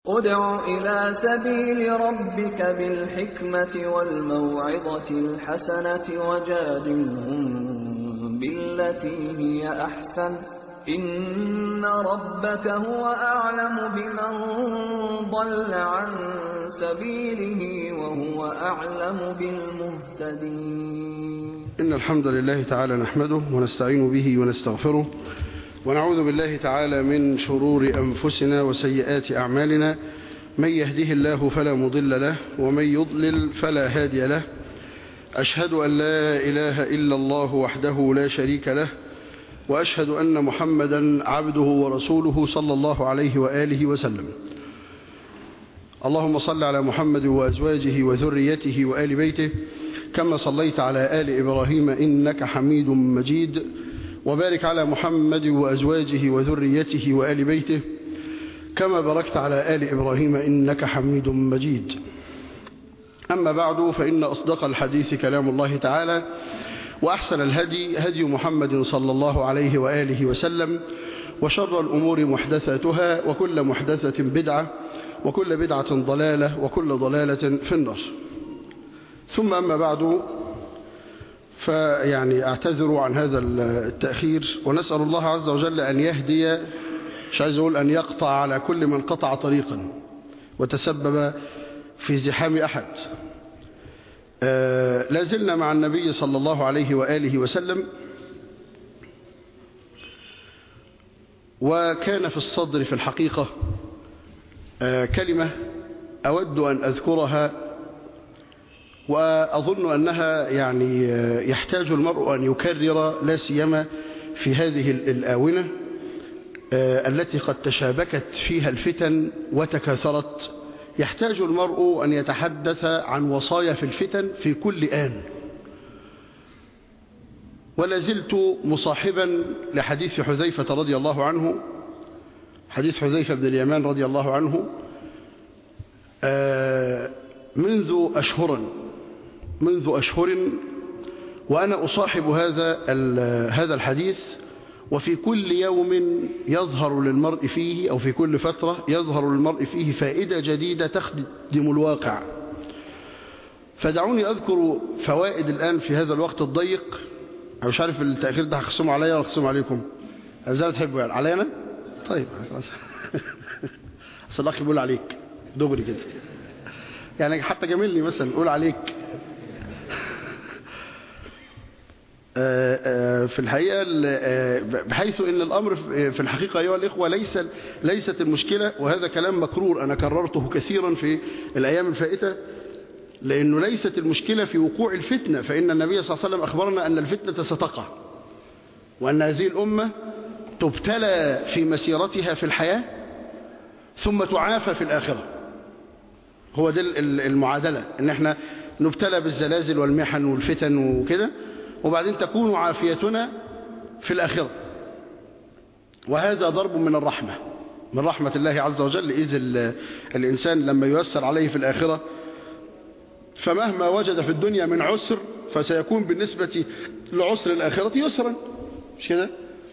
ادع إلى سبيل ربك بالحكمة والموعظة الحسنة وجادلهم بالتي هي أحسن إن ربك هو أعلم بمن ضل عن سبيله وهو أعلم بالمهتدين إن الحمد لله تعالى نحمده ونستعين به ونستغفره ونعوذ بالله تعالى من شرور أنفسنا وسيئات أعمالنا من يهده الله فلا مضل له ومن يضلل فلا هادي له أشهد أن لا إله إلا الله وحده لا شريك له وأشهد أن محمدا عبده ورسوله صلى الله عليه وآله وسلم اللهم صل على محمد وأزواجه وذريته وآل بيته كما صليت على آل إبراهيم إنك حميد مجيد وبارك على محمد وأزواجه وذريته وآل بيته كما باركت على آل إبراهيم إنك حميد مجيد أما بعد فإن أصدق الحديث كلام الله تعالى وأحسن الهدي هدي محمد صلى الله عليه وآله وسلم وشر الأمور محدثاتها وكل محدثة بدعة وكل بدعة ضلالة وكل ضلالة في النار ثم أما بعد فيعني أعتذر عن هذا التأخير ونسأل الله عز وجل أن يهدي مش عايز أقول أن يقطع على كل من قطع طريقا وتسبب في زحام أحد آه لازلنا مع النبي صلى الله عليه وآله وسلم وكان في الصدر في الحقيقة آه كلمة أود أن أذكرها وأظن أنها يعني يحتاج المرء أن يكرر لا سيما في هذه الآونة التي قد تشابكت فيها الفتن وتكاثرت يحتاج المرء أن يتحدث عن وصايا في الفتن في كل آن ولا زلت مصاحبا لحديث حذيفة رضي الله عنه حديث حذيفة بن اليمان رضي الله عنه منذ أشهر منذ أشهر وأنا أصاحب هذا هذا الحديث وفي كل يوم يظهر للمرء فيه أو في كل فترة يظهر للمرء فيه فائدة جديدة تخدم الواقع فدعوني أذكر فوائد الآن في هذا الوقت الضيق أنا مش عارف التأخير ده هخصمه عليا ولا هخصمه عليكم ازاي تحبوا يعني عليا أنا طيب خلاص أصل الأخ بيقول عليك دغري كده يعني حتى جميلني مثلا قول عليك في الحقيقة بحيث ان الامر في الحقيقة ايها الاخوة ليس ليست المشكلة وهذا كلام مكرور انا كررته كثيرا في الايام الفائتة لانه ليست المشكلة في وقوع الفتنة فان النبي صلى الله عليه وسلم اخبرنا ان الفتنة ستقع وان هذه الامة تبتلى في مسيرتها في الحياة ثم تعافى في الاخرة هو ده المعادلة ان احنا نبتلى بالزلازل والمحن والفتن وكده وبعدين تكون عافيتنا في الآخرة وهذا ضرب من الرحمة من رحمة الله عز وجل إذ الإنسان لما ييسر عليه في الآخرة فمهما وجد في الدنيا من عسر فسيكون بالنسبة لعسر الآخرة يسرا مش كده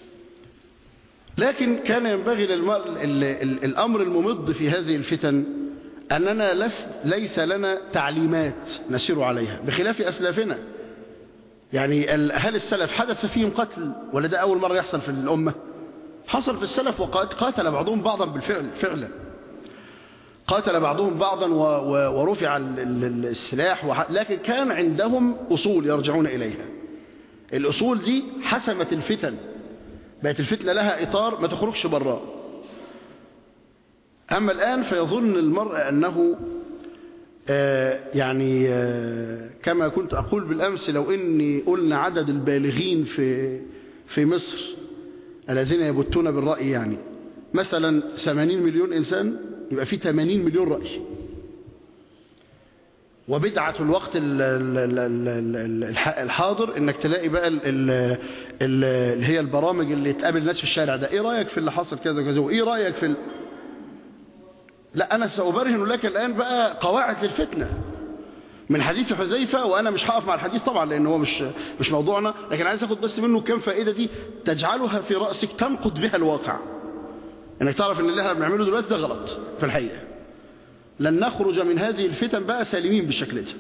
لكن كان ينبغي الأمر الممض في هذه الفتن أننا ليس لنا تعليمات نسير عليها بخلاف أسلافنا يعني هل السلف حدث فيهم قتل ولا ده أول مرة يحصل في الأمة حصل في السلف وقد قاتل بعضهم بعضا بالفعل فعلا قاتل بعضهم بعضا ورفع السلاح لكن كان عندهم أصول يرجعون إليها الأصول دي حسمت الفتن بقت الفتنة لها إطار ما تخرجش براه أما الآن فيظن المرء أنه آه يعني آه كما كنت أقول بالأمس لو إني قلنا عدد البالغين في في مصر الذين يبتون بالرأي يعني مثلا 80 مليون إنسان يبقى في 80 مليون رأي وبدعة الوقت الحاضر انك تلاقي بقى اللي هي البرامج اللي تقابل الناس في الشارع ده ايه رأيك في اللي حصل كذا كذا وايه رأيك في ال... لا أنا سأبرهن لك الآن بقى قواعد للفتنة من حديث حذيفة وأنا مش هقف مع الحديث طبعا لأن هو مش مش موضوعنا لكن عايز أخد بس منه كم فائدة دي تجعلها في رأسك تنقض بها الواقع انك تعرف ان اللي احنا بنعمله دلوقتي ده غلط في الحقيقة لن نخرج من هذه الفتن بقى سالمين بالشكل ده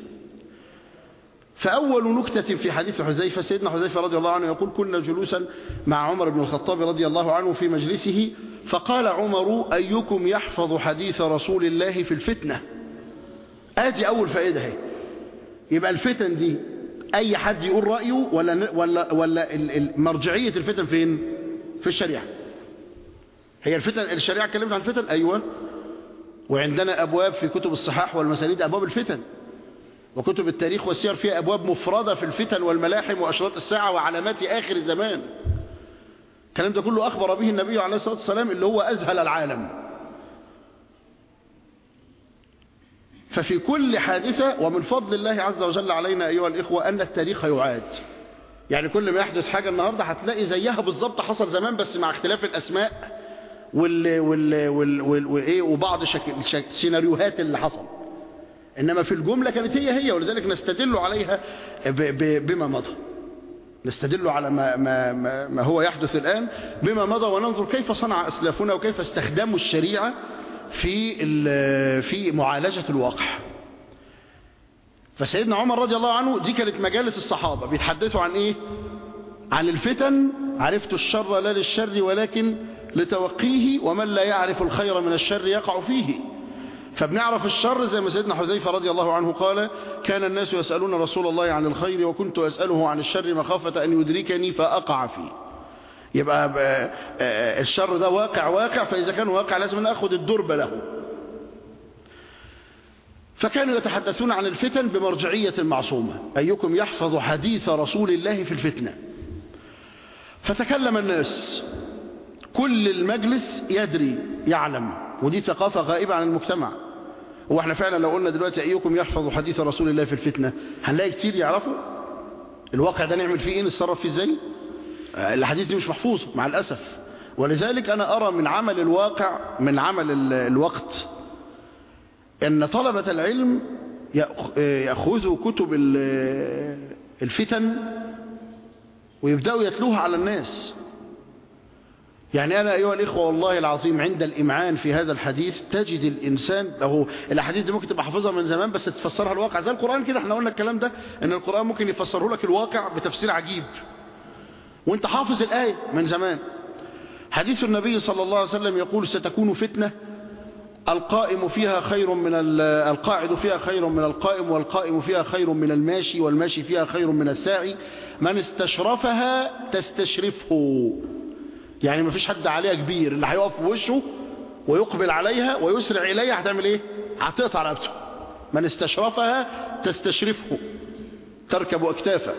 فأول نكتة في حديث حذيفة سيدنا حذيفة رضي الله عنه يقول كنا جلوسا مع عمر بن الخطاب رضي الله عنه في مجلسه فقال عمر أيكم يحفظ حديث رسول الله في الفتنة آدي أول فائدة هي يبقى الفتن دي أي حد يقول رأيه ولا, ولا, ولا مرجعية الفتن فين في الشريعة هي الفتن الشريعة اتكلمت عن الفتن أيوة وعندنا أبواب في كتب الصحاح والمسانيد أبواب الفتن وكتب التاريخ والسير فيها أبواب مفردة في الفتن والملاحم وأشراط الساعة وعلامات آخر الزمان الكلام ده كله أخبر به النبي عليه الصلاة والسلام اللي هو أذهل العالم ففي كل حادثة ومن فضل الله عز وجل علينا أيها الإخوة أن التاريخ يعاد يعني كل ما يحدث حاجة النهاردة هتلاقي زيها بالظبط حصل زمان بس مع اختلاف الأسماء وال وال وال وال وإيه وبعض شك... شك... سيناريوهات اللي حصل إنما في الجملة كانت هي هي ولذلك نستدل عليها ب... ب... بما مضى نستدل على ما, ما, ما, ما هو يحدث الآن بما مضى وننظر كيف صنع أسلافنا وكيف استخدموا الشريعة في في معالجة الواقع فسيدنا عمر رضي الله عنه دي كانت مجالس الصحابة بيتحدثوا عن ايه عن الفتن عرفت الشر لا للشر ولكن لتوقيه ومن لا يعرف الخير من الشر يقع فيه فبنعرف الشر زي ما سيدنا حذيفة رضي الله عنه قال كان الناس يسألون رسول الله عن الخير وكنت أسأله عن الشر مخافة أن يدركني فأقع فيه يبقى الشر ده واقع واقع فإذا كان واقع لازم نأخذ الدرب له فكانوا يتحدثون عن الفتن بمرجعية المعصومة أيكم يحفظ حديث رسول الله في الفتنة فتكلم الناس كل المجلس يدري يعلم ودي ثقافة غائبة عن المجتمع هو احنا فعلا لو قلنا دلوقتي أيكم يحفظ حديث رسول الله في الفتنة هنلاقي كتير يعرفوا الواقع ده نعمل فيه ايه نتصرف فيه ازاي الحديث دي مش محفوظ مع الأسف ولذلك أنا أرى من عمل الواقع من عمل الوقت أن طلبة العلم يأخذوا كتب الفتن ويبدأوا يتلوها على الناس يعني أنا أيها الإخوة والله العظيم عند الإمعان في هذا الحديث تجد الإنسان له الأحاديث دي ممكن تبقى حافظها من زمان بس تفسرها الواقع زي القرآن كده احنا قلنا الكلام ده أن القرآن ممكن يفسره لك الواقع بتفسير عجيب وانت حافظ الآية من زمان حديث النبي صلى الله عليه وسلم يقول ستكون فتنة القائم فيها خير من القاعد فيها خير من القائم والقائم فيها خير من الماشي والماشي فيها خير من الساعي من استشرفها تستشرفه يعني ما فيش حد عليها كبير اللي هيقف في وشه ويقبل عليها ويسرع إليها هتعمل ايه هتقطع رقبته من استشرفها تستشرفه تركب أكتافه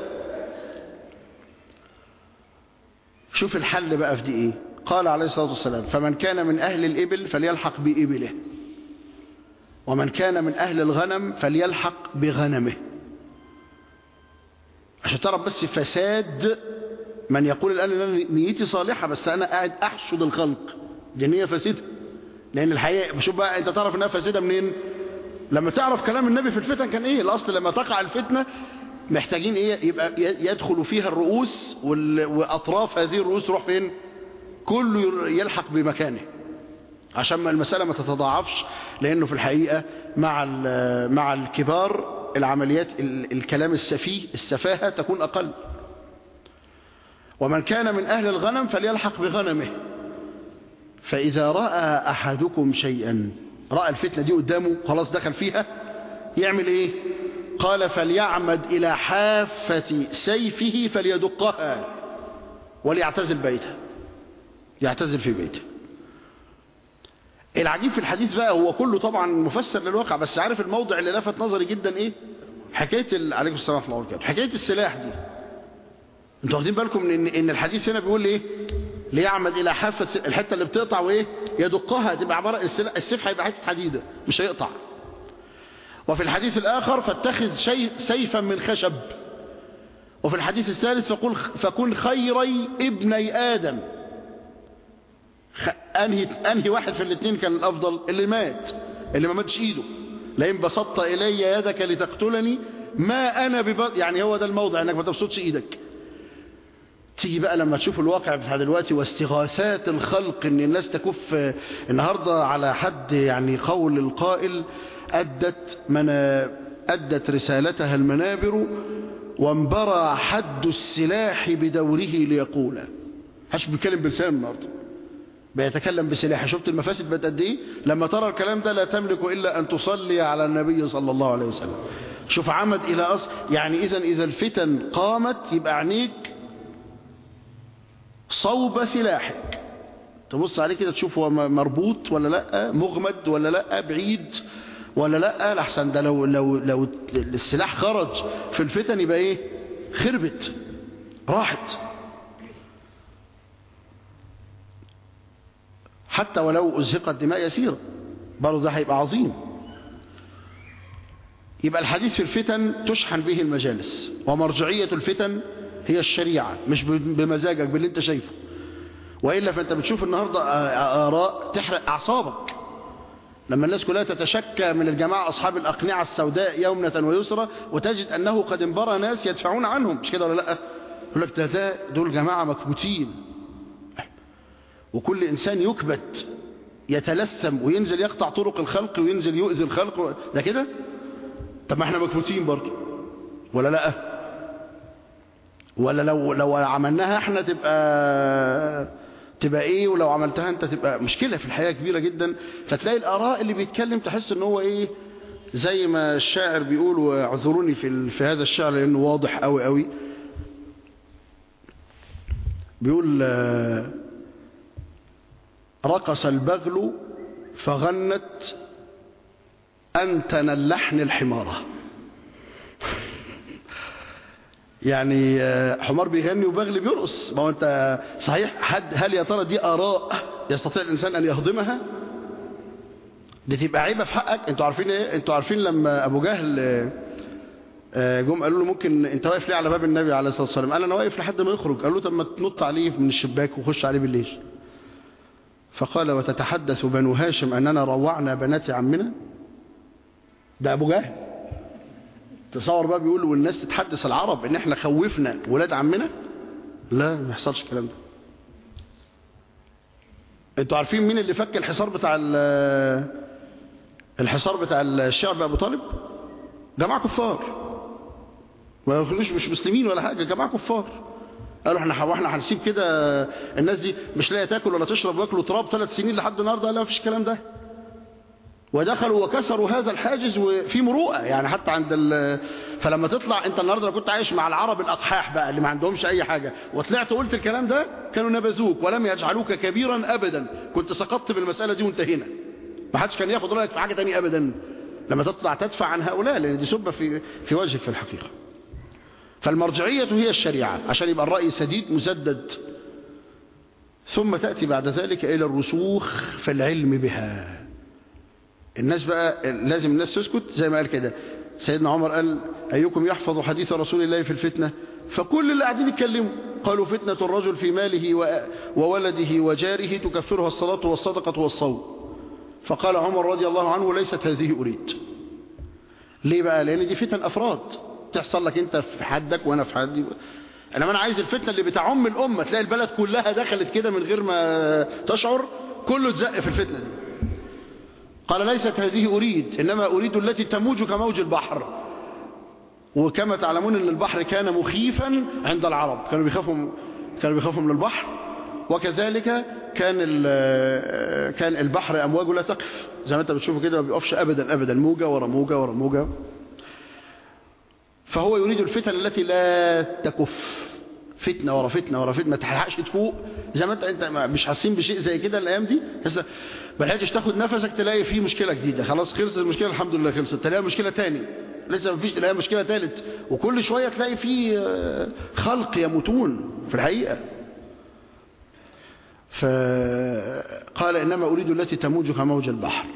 شوف الحل بقى في دي ايه قال عليه الصلاة والسلام فمن كان من أهل الإبل فليلحق بإبله ومن كان من أهل الغنم فليلحق بغنمه عشان تعرف بس فساد من يقول الآن أن أنا نيتي صالحة بس أنا قاعد أحشد الخلق دي نية فاسدة لأن الحقيقة شوف بقى أنت تعرف أنها فاسدة منين لما تعرف كلام النبي في الفتن كان إيه الأصل لما تقع الفتنة محتاجين إيه يبقى يدخل فيها الرؤوس وأطراف هذه الرؤوس تروح فين كله يلحق بمكانه عشان ما المسألة ما تتضاعفش لأنه في الحقيقة مع مع الكبار العمليات الكلام السفيه السفاهة تكون أقل ومن كان من أهل الغنم فليلحق بغنمه فإذا رأى أحدكم شيئا رأى الفتنة دي قدامه خلاص دخل فيها يعمل إيه قال فليعمد إلى حافة سيفه فليدقها وليعتزل بيته يعتزل في بيته العجيب في الحديث بقى هو كله طبعا مفسر للواقع بس عارف الموضع اللي لفت نظري جدا ايه حكاية ال... عليكم السلام ورحمة الله وبركاته حكاية السلاح دي انتوا واخدين بالكم من ان, إن الحديث هنا بيقول ايه ليعمد الى حافة الحتة اللي بتقطع وايه يدقها تبقى عبارة السيف هيبقى حتة حديدة مش هيقطع وفي الحديث الآخر فاتخذ شيء سيفا من خشب وفي الحديث الثالث فقل فكن خيري ابني آدم أنهي, أنهي واحد في الاثنين كان الأفضل اللي مات اللي ما ماتش إيده لئن بسطت إلي يدك لتقتلني ما أنا ببط يعني هو ده الموضع أنك ما تبسطش إيدك تيجي بقى لما تشوف الواقع بتاع دلوقتي واستغاثات الخلق ان الناس تكف النهاردة على حد يعني قول القائل أدت, من أدت رسالتها المنابر وانبرى حد السلاح بدوره ليقول هش بيتكلم بلسان النهارده بيتكلم بسلاح شفت المفاسد بقت قد ايه لما ترى الكلام ده لا تملك الا ان تصلي على النبي صلى الله عليه وسلم شوف عمد الى اصل يعني اذا اذا الفتن قامت يبقى عينيك صوب سلاحك تبص عليه كده تشوف هو مربوط ولا لا مغمد ولا لا بعيد ولا لا لحسن ده لو لو لو السلاح خرج في الفتن يبقى ايه خربت راحت حتى ولو أزهقت دماء يسيرة برضه ده هيبقى عظيم يبقى الحديث في الفتن تشحن به المجالس ومرجعية الفتن هي الشريعة مش بمزاجك باللي انت شايفه وإلا فانت بتشوف النهاردة آراء تحرق أعصابك لما الناس كلها تتشكى من الجماعة أصحاب الأقنعة السوداء يومنة ويسرى وتجد أنه قد انبرى ناس يدفعون عنهم مش كده ولا لا يقول لك ده, ده دول جماعة مكبوتين وكل إنسان يكبت يتلثم وينزل يقطع طرق الخلق وينزل يؤذي الخلق ده كده طب ما احنا مكبوتين برضه ولا لا ولا لو لو عملناها احنا تبقى تبقى ايه ولو عملتها انت تبقى مشكلة في الحياة كبيرة جدا فتلاقي الآراء اللي بيتكلم تحس ان هو ايه زي ما الشاعر بيقول واعذروني في في هذا الشعر لانه واضح قوي قوي بيقول رقص البغل فغنت أنتن اللحن الحمارة يعني حمار بيغني وبغل بيرقص ما هو انت صحيح حد هل يا ترى دي آراء يستطيع الإنسان أن يهضمها دي تبقى عيبة في حقك انتوا عارفين ايه انتوا عارفين لما أبو جهل جم قالوا له ممكن انت واقف ليه على باب النبي عليه الصلاة والسلام قال انا واقف لحد ما يخرج قالوا له طب ما تنط عليه من الشباك وخش عليه بالليل فقال وتتحدث بنو هاشم أننا روعنا بنات عمنا ده أبو جهل تصور بقى بيقول والناس تتحدث العرب ان احنا خوفنا ولاد عمنا لا ما يحصلش الكلام ده انتوا عارفين مين اللي فك الحصار بتاع الحصار بتاع الشعب ابو طالب جماعة كفار ما يخلوش مش مسلمين ولا حاجة جماعة كفار قالوا احنا احنا هنسيب كده الناس دي مش لاقيه تاكل ولا تشرب وياكلوا تراب ثلاث سنين لحد النهارده لا مفيش الكلام ده ودخلوا وكسروا هذا الحاجز وفي مروءه يعني حتى عند ال... فلما تطلع انت النهارده لو كنت عايش مع العرب الاقحاح بقى اللي ما عندهمش اي حاجه وطلعت وقلت الكلام ده كانوا نبذوك ولم يجعلوك كبيرا ابدا كنت سقطت بالمساله دي وانتهينا ما حدش كان ياخد رايك في حاجه ثانيه ابدا لما تطلع تدفع عن هؤلاء لان دي سبه في في وجهك في الحقيقه فالمرجعية هي الشريعة عشان يبقى الرأي سديد مسدد ثم تأتي بعد ذلك إلى الرسوخ في العلم بها الناس بقى لازم الناس تسكت زي ما قال كده سيدنا عمر قال أيكم يحفظ حديث رسول الله في الفتنة فكل اللي قاعدين يتكلموا قالوا فتنة الرجل في ماله وولده وجاره تكفرها الصلاة والصدقة والصوم فقال عمر رضي الله عنه ليست هذه أريد ليه بقى لأن دي فتن أفراد تحصل لك انت في حدك وانا في حدي انما انا عايز الفتنه اللي بتعم الامه تلاقي البلد كلها دخلت كده من غير ما تشعر كله اتزق في الفتنه دي قال ليست هذه اريد انما اريد التي تموج كموج البحر وكما تعلمون ان البحر كان مخيفا عند العرب كانوا بيخافوا كانوا بيخافوا من البحر وكذلك كان كان البحر امواجه لا تقف زي ما انت بتشوفه كده ما بيقفش ابدا ابدا موجه ورا موجه ورا موجه فهو يريد الفتن التي لا تكف فتنة ورا فتنة ورا فتنة ما تلحقش تفوق زي ما انت انت مش حاسين بشيء زي كده الايام دي بس ما لحقتش تاخد نفسك تلاقي فيه مشكلة جديدة خلاص خلصت المشكلة الحمد لله خلصت تلاقي مشكلة تاني لسه ما فيش تلاقي مشكلة ثالث وكل شوية تلاقي فيه خلق يموتون في الحقيقة فقال إنما أريد التي تموج كموج البحر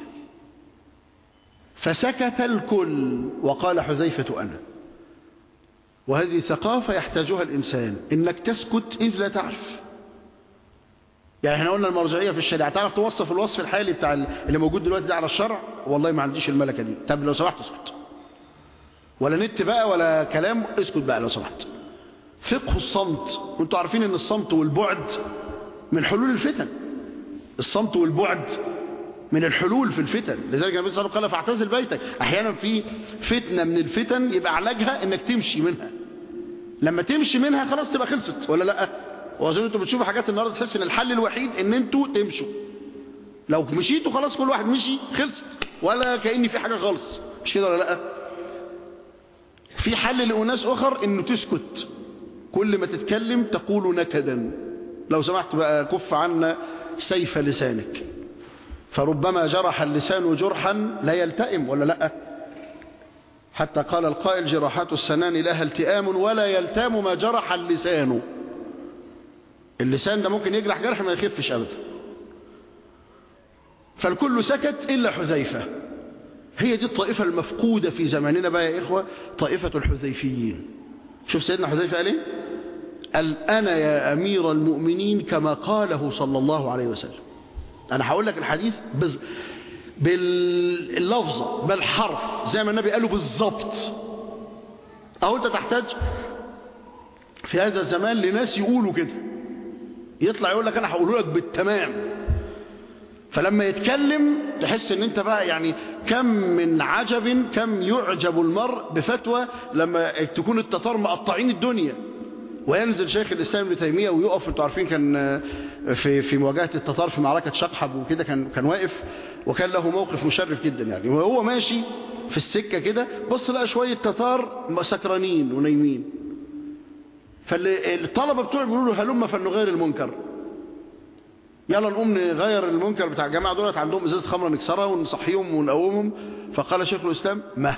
فسكت الكل وقال حذيفة أنا وهذه ثقافة يحتاجها الإنسان إنك تسكت إذ لا تعرف يعني احنا قلنا المرجعية في الشريعة تعرف توصف الوصف الحالي بتاع اللي موجود دلوقتي ده على الشرع والله ما عنديش الملكة دي طب لو سمحت اسكت ولا نت بقى ولا كلام اسكت بقى لو سمحت فقه الصمت وانتوا عارفين ان الصمت والبعد من حلول الفتن الصمت والبعد من الحلول في الفتن لذلك النبي صلى الله عليه وسلم قال فاعتزل بيتك احيانا في فتنة من الفتن يبقى علاجها انك تمشي منها لما تمشي منها خلاص تبقى خلصت ولا لا واظن انتوا بتشوفوا حاجات النهارده تحس ان الحل الوحيد ان انتوا تمشوا لو مشيتوا خلاص كل واحد مشي خلصت ولا كأن في حاجة خالص مش كده ولا لا في حل لأناس أخر انه تسكت كل ما تتكلم تقول نكدا لو سمحت بقى كف عنا سيف لسانك فربما جرح اللسان جرحا لا يلتئم ولا لا حتى قال القائل جراحات السنان لها التئام ولا يلتام ما جرح اللسان اللسان ده ممكن يجرح جرح ما يخفش أبدا فالكل سكت إلا حذيفة هي دي الطائفة المفقودة في زماننا بقى يا إخوة طائفة الحذيفيين شوف سيدنا حذيفة قال ايه قال أنا يا أمير المؤمنين كما قاله صلى الله عليه وسلم أنا هقول لك الحديث بز... باللفظة بالحرف زي ما النبي قاله بالظبط أو أنت تحتاج في هذا الزمان لناس يقولوا كده يطلع يقول لك أنا هقوله لك بالتمام فلما يتكلم تحس ان انت بقى يعني كم من عجب كم يعجب المرء بفتوى لما تكون التتار مقطعين الدنيا وينزل شيخ الاسلام ابن تيميه ويقف انتوا عارفين كان في في مواجهه التتار في معركه شقحب وكده كان كان واقف وكان له موقف مشرف جدا يعني وهو ماشي في السكه كده بص لقى شويه تتار سكرانين ونايمين فالطلبه بتوعه بيقولوا له هلم فلنغير المنكر يلا نقوم نغير المنكر بتاع الجماعة دولت عندهم ازازة خمرة نكسرها ونصحيهم ونقومهم فقال شيخ الإسلام ما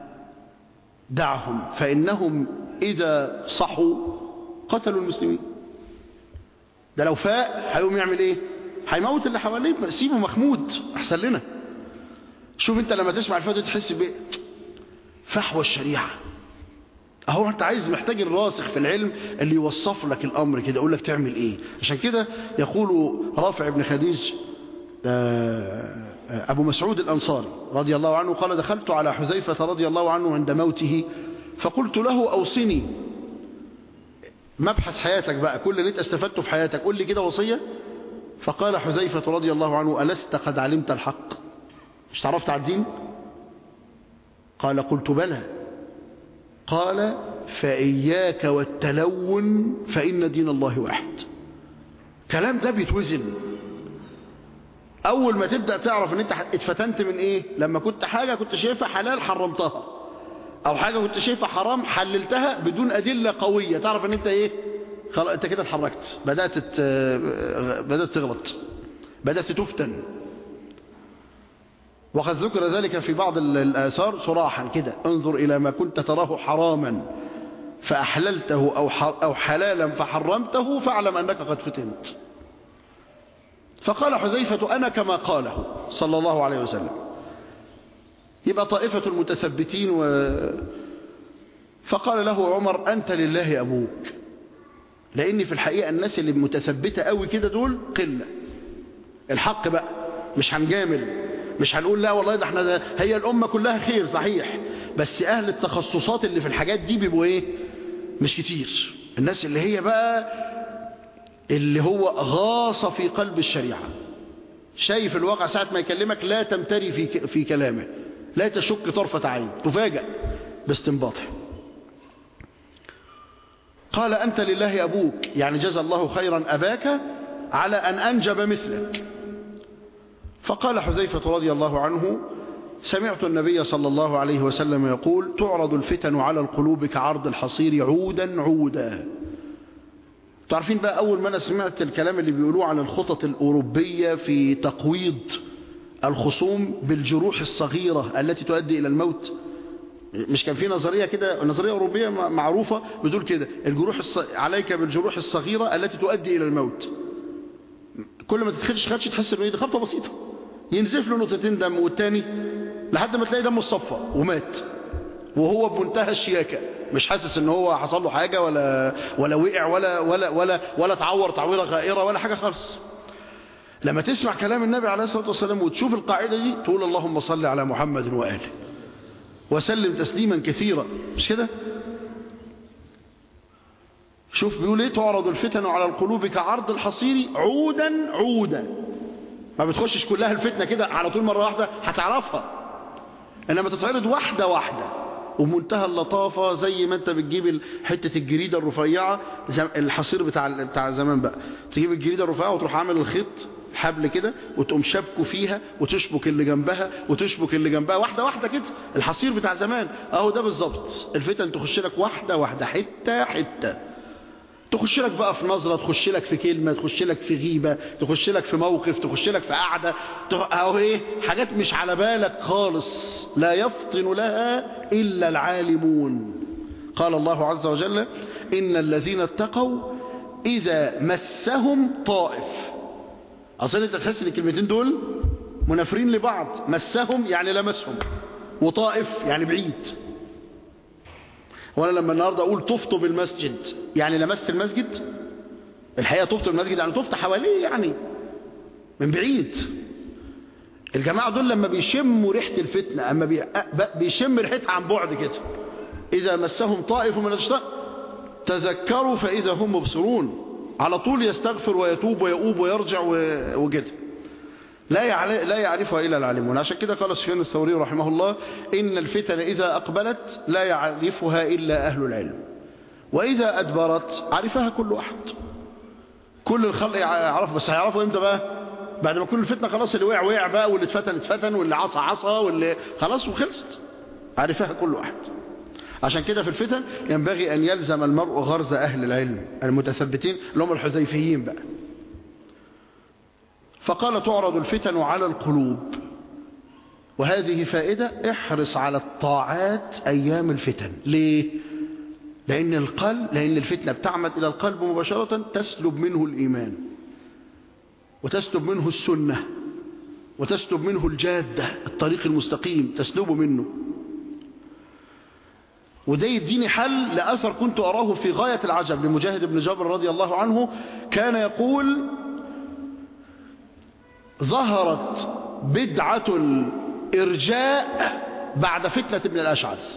دعهم فإنهم إذا صحوا قتلوا المسلمين ده لو فاق هيقوم يعمل ايه هيموت اللي حواليه سيبه مخمود احسن لنا شوف انت لما تسمع الفتوى تحس بايه فحوى الشريعه اهو انت عايز محتاج الراسخ في العلم اللي يوصف لك الامر كده يقول لك تعمل ايه عشان كده يقول رافع بن خديج ابو مسعود الانصاري رضي الله عنه قال دخلت على حذيفة رضي الله عنه عند موته فقلت له اوصني مبحث حياتك بقى كل اللي انت استفدته في حياتك قول لي كده وصية فقال حذيفة رضي الله عنه ألست قد علمت الحق مش تعرفت على الدين قال قلت بلى قال فإياك والتلون فإن دين الله واحد كلام ده بيتوزن أول ما تبدأ تعرف أن أنت اتفتنت من إيه لما كنت حاجة كنت شايفها حلال حرمتها أو حاجة كنت شايفها حرام حللتها بدون أدلة قوية تعرف أن أنت إيه خلاص أنت كده اتحركت بدأت ت... بدأت تغلط بدأت تفتن وقد ذكر ذلك في بعض الآثار صراحا كده انظر إلى ما كنت تراه حراما فأحللته أو, أو حلالا فحرمته فاعلم أنك قد فتنت فقال حذيفة أنا كما قاله صلى الله عليه وسلم يبقى طائفة المتثبتين و... فقال له عمر أنت لله أبوك لأن في الحقيقة الناس اللي متثبتة قوي كده دول قلة الحق بقى مش هنجامل مش هنقول لا والله ده احنا ده هي الأمة كلها خير صحيح بس أهل التخصصات اللي في الحاجات دي بيبقوا ايه مش كتير الناس اللي هي بقى اللي هو غاص في قلب الشريعة شايف الواقع ساعة ما يكلمك لا تمتري في, في كلامه لا تشك طرفة عين تفاجأ باستنباطه قال أنت لله أبوك يعني جزى الله خيرا أباك على أن أنجب مثلك فقال حذيفة رضي الله عنه سمعت النبي صلى الله عليه وسلم يقول تعرض الفتن على القلوب كعرض الحصير عودا عودا تعرفين بقى أول ما أنا سمعت الكلام اللي بيقولوه عن الخطط الأوروبية في تقويض الخصوم بالجروح الصغيرة التي تؤدي إلى الموت مش كان في نظرية كده نظرية أوروبية معروفة بتقول كده الجروح الص... عليك بالجروح الصغيرة التي تؤدي إلى الموت كل ما تتخدش خدش تحس انه دي خبطة بسيطة ينزف له نقطتين دم والتاني لحد ما تلاقي دمه الصفى ومات وهو بمنتهى الشياكة مش حاسس ان هو حصل له حاجة ولا ولا وقع ولا ولا ولا ولا تعور تعويرة غائرة ولا حاجة خالص لما تسمع كلام النبي عليه الصلاة والسلام وتشوف القاعدة دي تقول اللهم صل على محمد وآله وسلم تسليما كثيرا مش كده شوف بيقول ايه تعرض الفتن على القلوب كعرض الحصير عودا عودا ما بتخشش كلها الفتنة كده على طول مرة واحدة هتعرفها انما تتعرض واحدة واحدة ومنتهى اللطافة زي ما انت بتجيب حتة الجريدة الرفيعة الحصير بتاع بتاع زمان بقى تجيب الجريدة الرفيعة وتروح عامل الخيط حبل كده وتقوم شبكه فيها وتشبك اللي جنبها وتشبك اللي جنبها واحدة واحدة كده الحصير بتاع زمان اهو ده بالظبط الفتن تخش لك واحدة واحدة حتة حتة تخش لك بقى في نظرة تخش لك في كلمة تخش لك في غيبة تخش لك في موقف تخش لك في قعدة اهو ايه حاجات مش على بالك خالص لا يفطن لها إلا العالمون قال الله عز وجل إن الذين اتقوا إذا مسهم طائف أصلا أنت تحس إن الكلمتين دول منافرين لبعض مسهم يعني لمسهم وطائف يعني بعيد وانا لما النهاردة اقول طفت بالمسجد يعني لمست المسجد الحقيقة طفت بالمسجد يعني طفت حواليه يعني من بعيد الجماعة دول لما بيشموا ريحة الفتنة اما بي... بيشم ريحتها عن بعد كده اذا مسهم طائف من الشيطان تذكروا فاذا هم مبصرون على طول يستغفر ويتوب ويؤوب ويرجع وكده لا لا يعرفها إلا العالمون عشان كده قال سفيان الثوري رحمه الله إن الفتن إذا أقبلت لا يعرفها إلا أهل العلم وإذا أدبرت عرفها كل واحد كل الخلق يعرف بس هيعرفوا إمتى بقى بعد ما كل الفتنة خلاص اللي وقع وقع بقى واللي اتفتن اتفتن واللي عصى عصى واللي خلاص وخلصت عرفها كل واحد عشان كده في الفتن ينبغي أن يلزم المرء غرز أهل العلم المتثبتين اللي هم الحذيفيين بقى فقال تعرض الفتن على القلوب وهذه فائدة احرص على الطاعات أيام الفتن ليه؟ لأن القلب لأن الفتنة بتعمد إلى القلب مباشرة تسلب منه الإيمان وتسلب منه السنة وتسلب منه الجادة الطريق المستقيم تسلب منه وده يديني حل لأثر كنت أراه في غاية العجب لمجاهد بن جابر رضي الله عنه كان يقول ظهرت بدعة الإرجاء بعد فتنة ابن الأشعث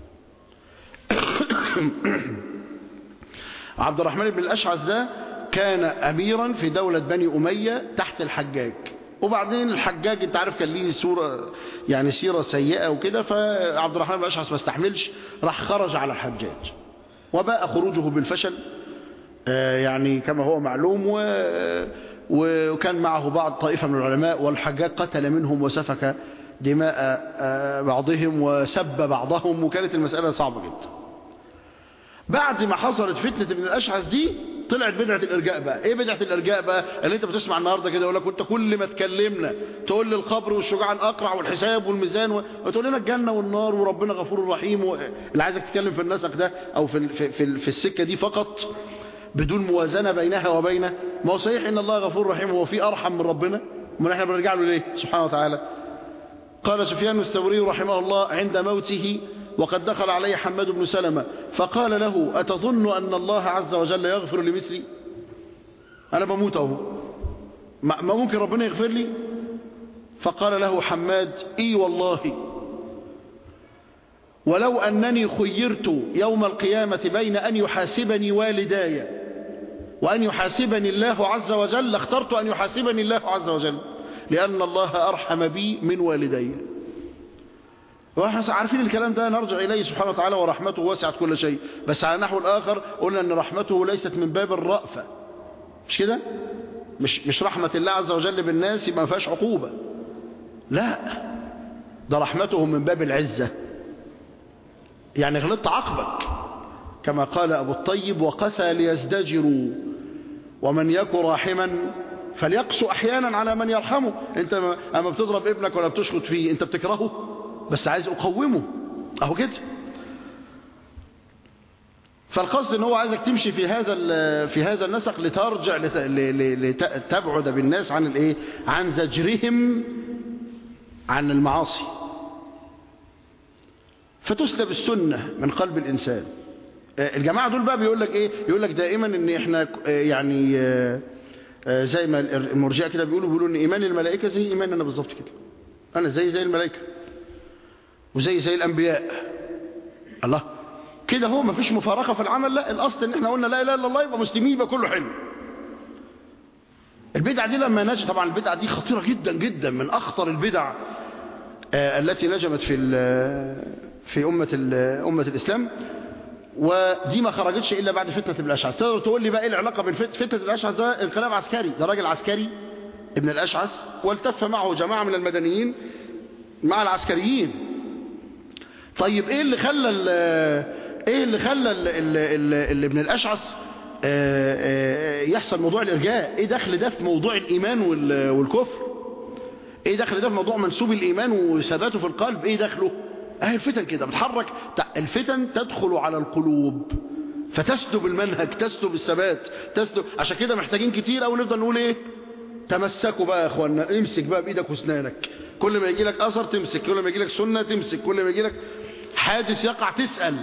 عبد الرحمن بن الأشعث ده كان أميرا في دولة بني أمية تحت الحجاج وبعدين الحجاج انت عارف كان ليه صورة يعني سيرة سيئة وكده فعبد الرحمن بن الأشعث ما استحملش راح خرج على الحجاج وباء خروجه بالفشل يعني كما هو معلوم و وكان معه بعض طائفة من العلماء والحجاج قتل منهم وسفك دماء بعضهم وسب بعضهم وكانت المسألة صعبة جدا بعد ما حصلت فتنة ابن الأشعث دي طلعت بدعة الإرجاء بقى ايه بدعة الإرجاء بقى اللي انت بتسمع النهاردة كده يقول لك انت كل ما تكلمنا تقول لي القبر والشجاع الأقرع والحساب والميزان وتقول لنا الجنة والنار وربنا غفور رحيم و... اللي عايزك تتكلم في النسق ده او في, في, في, في السكة دي فقط بدون موازنة بينها وبين ما هو صحيح ان الله غفور رحيم هو في ارحم من ربنا ما احنا بنرجع له ليه سبحانه وتعالى قال سفيان الثوري رحمه الله عند موته وقد دخل عليه حماد بن سلمة فقال له أتظن أن الله عز وجل يغفر لمثلي أنا بموت أهو ما ممكن ربنا يغفر لي فقال له حماد إي والله ولو أنني خيرت يوم القيامة بين أن يحاسبني والداي وأن يحاسبني الله عز وجل لاخترت أن يحاسبني الله عز وجل لأن الله أرحم بي من والدي واحنا عارفين الكلام ده نرجع إليه سبحانه وتعالى ورحمته وسعت كل شيء بس على نحو الآخر قلنا أن رحمته ليست من باب الرأفة مش كده مش, مش رحمة الله عز وجل بالناس يبقى ما فيهاش عقوبة لا ده رحمته من باب العزة يعني غلطت عقبك كما قال أبو الطيب وقسى ليزدجروا ومن يك راحما فليقسو أحيانا على من يرحمه انت اما بتضرب ابنك ولا بتشخط فيه انت بتكرهه بس عايز أقومه أهو كده فالقصد ان هو عايزك تمشي في هذا في هذا النسق لترجع لتبعد بالناس عن الايه عن زجرهم عن المعاصي فتسلب السنة من قلب الإنسان الجماعة دول بقى بيقول لك ايه يقول لك دائما ان احنا يعني زي ما المرجئه كده بيقولوا بيقولوا ان ايمان الملائكة زي ايماننا بالظبط كده انا زي زي الملائكة وزي زي الانبياء الله كده هو مفيش مفارقة في العمل لا الأصل ان احنا قلنا لا إله إلا الله يبقى مسلمين يبقى كله حلو البدعة دي لما نجد طبعا البدعة دي خطيرة جدا جدا من أخطر البدع آه التي نجمت في في أمة, أمة الإسلام ودي ما خرجتش إلا بعد فتنة ابن الأشعث تقدر تقول لي بقى إيه العلاقة بين فتنة ابن الأشعث ده انقلاب عسكري ده راجل عسكري ابن الأشعث والتف معه جماعة من المدنيين مع العسكريين طيب ايه اللي خلى ايه اللي خلى اللي ابن الاشعث يحصل موضوع الارجاء ايه دخل ده في موضوع الايمان والكفر ايه دخل ده في موضوع منسوب الايمان وثباته في القلب ايه دخله اهي الفتن كده بتحرك الفتن تدخل على القلوب فتسلب المنهج تسلب الثبات تسلب عشان كده محتاجين كتير او نفضل نقول ايه تمسكوا بقى يا اخوانا امسك بقى بايدك واسنانك كل ما يجي لك اثر تمسك كل ما يجي لك سنه تمسك كل ما يجي لك حادث يقع تسال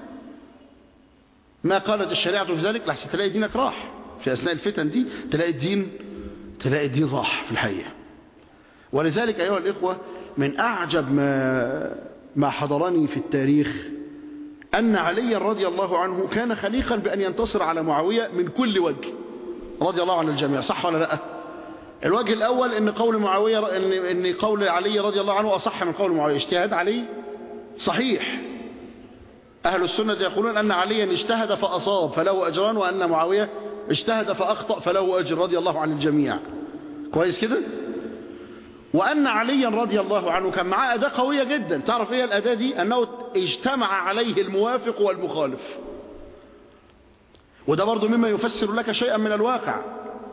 ما قالت الشريعه في ذلك لحسن تلاقي دينك راح في اثناء الفتن دي تلاقي الدين تلاقي الدين راح في الحقيقه ولذلك ايها الاخوه من اعجب ما ما حضرني في التاريخ ان علي رضي الله عنه كان خليقا بان ينتصر على معاويه من كل وجه رضي الله عن الجميع صح ولا لا الوجه الأول ان قول معاوية ان, إن قول علي رضي الله عنه أصح من قول معاوية اجتهاد علي صحيح أهل السنة يقولون أن عليا اجتهد فأصاب فله أجران وأن معاوية اجتهد فأخطأ فله أجر رضي الله عن الجميع كويس كده وأن عليا رضي الله عنه كان معاه أداة قوية جدا تعرف إيه الأداة دي أنه اجتمع عليه الموافق والمخالف وده برضو مما يفسر لك شيئا من الواقع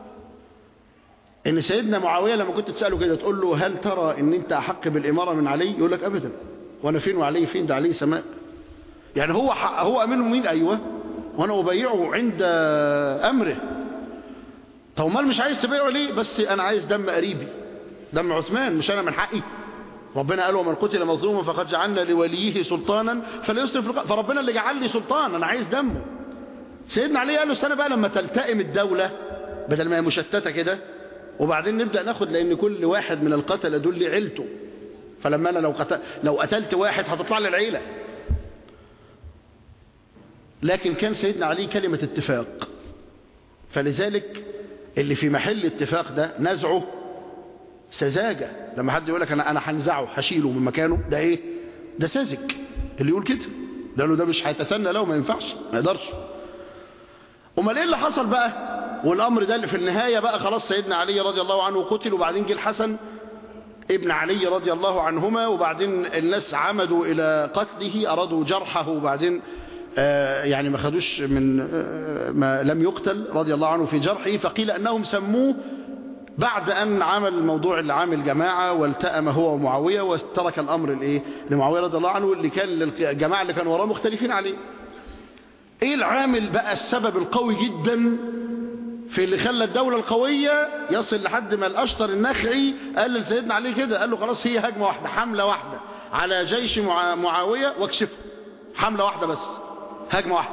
ان سيدنا معاوية لما كنت تسأله كده تقول له هل ترى ان انت احق بالامارة من علي يقول لك ابدا وانا فين وعلي فين ده علي سماء يعني هو هو امين مين ايوه وانا ابيعه عند امره طب مال مش عايز تبيعه ليه بس انا عايز دم قريبي دم عثمان مش انا من حقي ربنا قال ومن قتل مظلوما فقد جعلنا لوليه سلطانا فلا يسرف في فربنا اللي جعل لي سلطان انا عايز دمه سيدنا علي قال له استنى بقى لما تلتئم الدولة بدل ما هي مشتتة كده وبعدين نبدأ ناخد لأن كل واحد من القتلة دول لي عيلته فلما أنا لو, قتل لو قتلت واحد هتطلع لي العيلة لكن كان سيدنا علي كلمة اتفاق فلذلك اللي في محل اتفاق ده نزعه سذاجة لما حد يقول لك أنا أنا هنزعه هشيله من مكانه ده إيه ده ساذج اللي يقول كده لأنه ده مش هيتسنى له ما ينفعش ما يقدرش امال ايه اللي حصل بقى والامر ده اللي في النهاية بقى خلاص سيدنا علي رضي الله عنه قتل وبعدين جه الحسن ابن علي رضي الله عنهما وبعدين الناس عمدوا الى قتله ارادوا جرحه وبعدين آه يعني ما خدوش من آه ما لم يقتل رضي الله عنه في جرحه فقيل انهم سموه بعد ان عمل موضوع اللي عامل جماعة والتأم هو ومعاوية وترك الامر الايه لمعاوية رضي الله عنه اللي كان الجماعة اللي كانوا وراه مختلفين عليه ايه العامل بقى السبب القوي جدا في اللي خلى الدولة القوية يصل لحد ما الاشطر النخعي قال لسيدنا عليه كده قال له خلاص هي هجمة واحدة حملة واحدة على جيش معا معاوية واكشفه حملة واحدة بس هجمة واحدة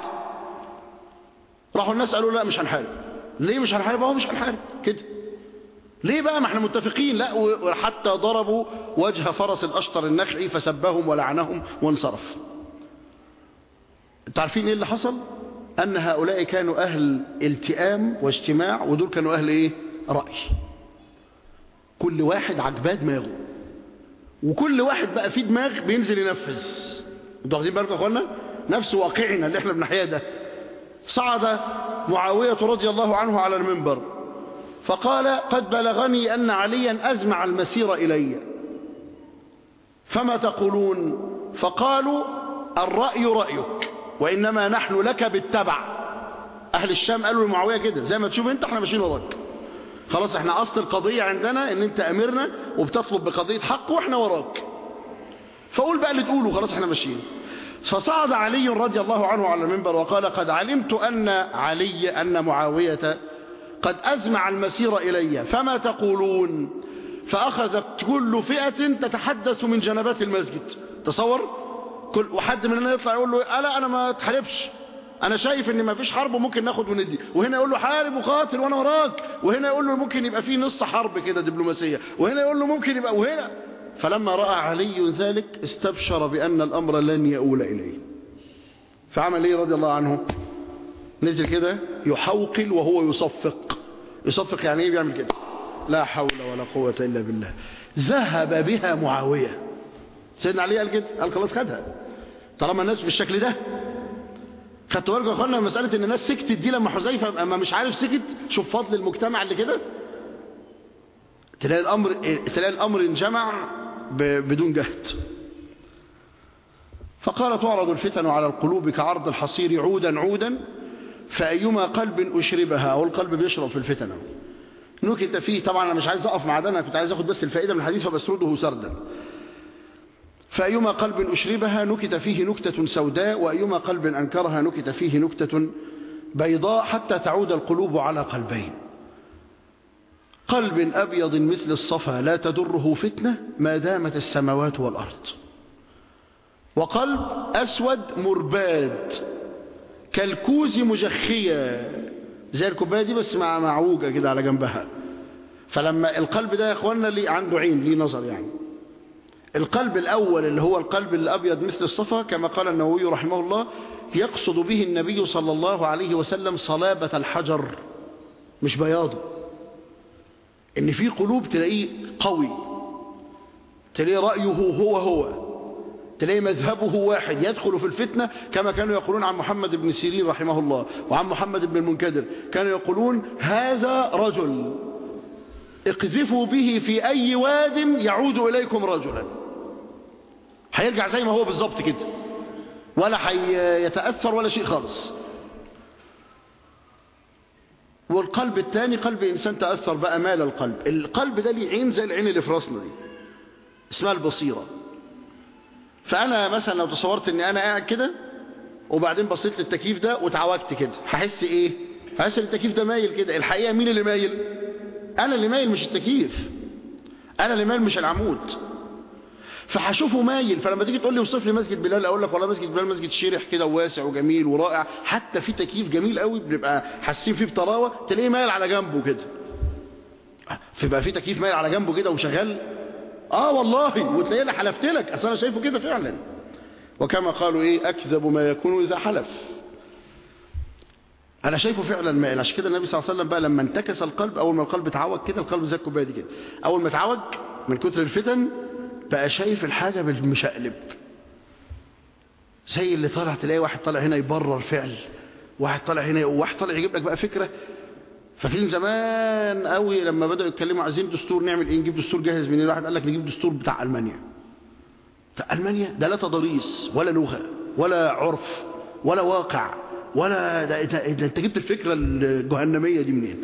راحوا الناس قالوا لا مش هنحارب ليه مش هنحارب اهو مش هنحارب كده ليه بقى ما احنا متفقين لا وحتى ضربوا وجه فرس الاشطر النخعي فسبهم ولعنهم وانصرف انتوا عارفين ايه اللي حصل ان هؤلاء كانوا اهل التئام واجتماع ودول كانوا اهل ايه رأي كل واحد عجباه دماغه وكل واحد بقى فيه دماغ بينزل ينفذ انتوا واخدين بالكم يا اخوانا نفس واقعنا اللي احنا بنحياه ده صعد معاوية رضي الله عنه على المنبر فقال قد بلغني أن عليا أزمع المسير إلي فما تقولون فقالوا الرأي رأيك وإنما نحن لك بالتبع أهل الشام قالوا لمعاوية كده زي ما تشوف أنت احنا ماشيين وراك خلاص احنا أصل القضية عندنا ان انت أمرنا وبتطلب بقضية حق واحنا وراك فقول بقى اللي تقوله خلاص احنا ماشيين فصعد علي رضي الله عنه على المنبر وقال قد علمت أن علي أن معاوية قد أزمع المسير إلي فما تقولون فأخذت كل فئة تتحدث من جنبات المسجد تصور كل وحد مننا يطلع يقول له ألا أنا ما تحاربش أنا شايف إن ما فيش حرب وممكن ناخد وندي وهنا يقول له حارب وقاتل وأنا وراك وهنا يقول له ممكن يبقى فيه نص حرب كده دبلوماسية وهنا يقول له ممكن يبقى وهنا فلما رأى علي ذلك استبشر بأن الأمر لن يؤول إليه فعمل ايه رضي الله عنه نزل كده يحوقل وهو يصفق يصفق يعني ايه بيعمل كده لا حول ولا قوة إلا بالله ذهب بها معاوية سيدنا علي قال كده قال خلاص خدها طالما الناس بالشكل ده خدتوا بالكم يا اخوانا مسألة ان الناس سكتت دي لما حذيفة اما مش عارف سكت شوف فضل المجتمع اللي كده تلاقي الامر تلاقي الامر انجمع بدون جهد فقال تعرض الفتن على القلوب كعرض الحصير عودا عودا فأيما قلب أشربها أو القلب بيشرب في الفتن نكت فيه طبعا أنا مش عايز أقف مع ده أنا كنت عايز أخذ بس الفائدة من الحديث فبسرده سردا فأيما قلب أشربها نكت فيه نكتة سوداء وأيما قلب أنكرها نكت فيه نكتة بيضاء حتى تعود القلوب على قلبين قلب أبيض مثل الصفا لا تدره فتنة ما دامت السماوات والأرض وقلب أسود مرباد كالكوز مجخية زي الكوباية دي بس مع معوجة كده على جنبها فلما القلب ده يا اخوانا اللي عنده عين ليه نظر يعني القلب الأول اللي هو القلب الأبيض مثل الصفا كما قال النووي رحمه الله يقصد به النبي صلى الله عليه وسلم صلابة الحجر مش بياضه ان في قلوب تلاقيه قوي تلاقيه رأيه هو هو تلاقي مذهبه واحد يدخل في الفتنة كما كانوا يقولون عن محمد بن سيرين رحمه الله وعن محمد بن المنكدر كانوا يقولون هذا رجل اقذفوا به في أي واد يعود إليكم رجلا هيرجع زي ما هو بالظبط كده ولا هيتأثر ولا شيء خالص والقلب الثاني قلب إنسان تأثر بقى مال القلب القلب ده ليه عين زي العين اللي في راسنا دي اسمها البصيرة فأنا مثلا لو تصورت أني أنا قاعد كده وبعدين بصيت للتكييف ده وتعوجت كده هحس إيه هحس التكييف ده مايل كده الحقيقة مين اللي مايل أنا اللي مايل مش التكييف أنا اللي مايل مش العمود فهشوفه مايل فلما تيجي تقول لي وصف لي مسجد بلال اقول لك والله مسجد بلال مسجد شرح كده وواسع وجميل ورائع حتى في تكييف جميل قوي بنبقى حاسين فيه بطراوه تلاقيه مايل على جنبه كده فيبقى في تكييف مايل على جنبه كده وشغال اه والله وتلاقيه انا حلفت لك اصل انا شايفه كده فعلا وكما قالوا ايه اكذب ما يكون اذا حلف انا شايفه فعلا مائل عشان كده النبي صلى الله عليه وسلم بقى لما انتكس القلب اول ما القلب اتعوج كده القلب زي الكوبايه دي كده اول ما اتعوج من كتر الفتن بقى شايف الحاجة بالمشقلب زي اللي طالع تلاقي واحد طالع هنا يبرر فعل واحد طالع هنا وواحد طالع يجيب لك بقى فكرة فاكرين زمان قوي لما بدأوا يتكلموا عايزين دستور نعمل ايه نجيب دستور جاهز منين واحد قال لك نجيب دستور بتاع ألمانيا بتاع ألمانيا ده لا تضاريس ولا لغة ولا عرف ولا واقع ولا ده, ده, ده انت جبت الفكرة الجهنمية دي منين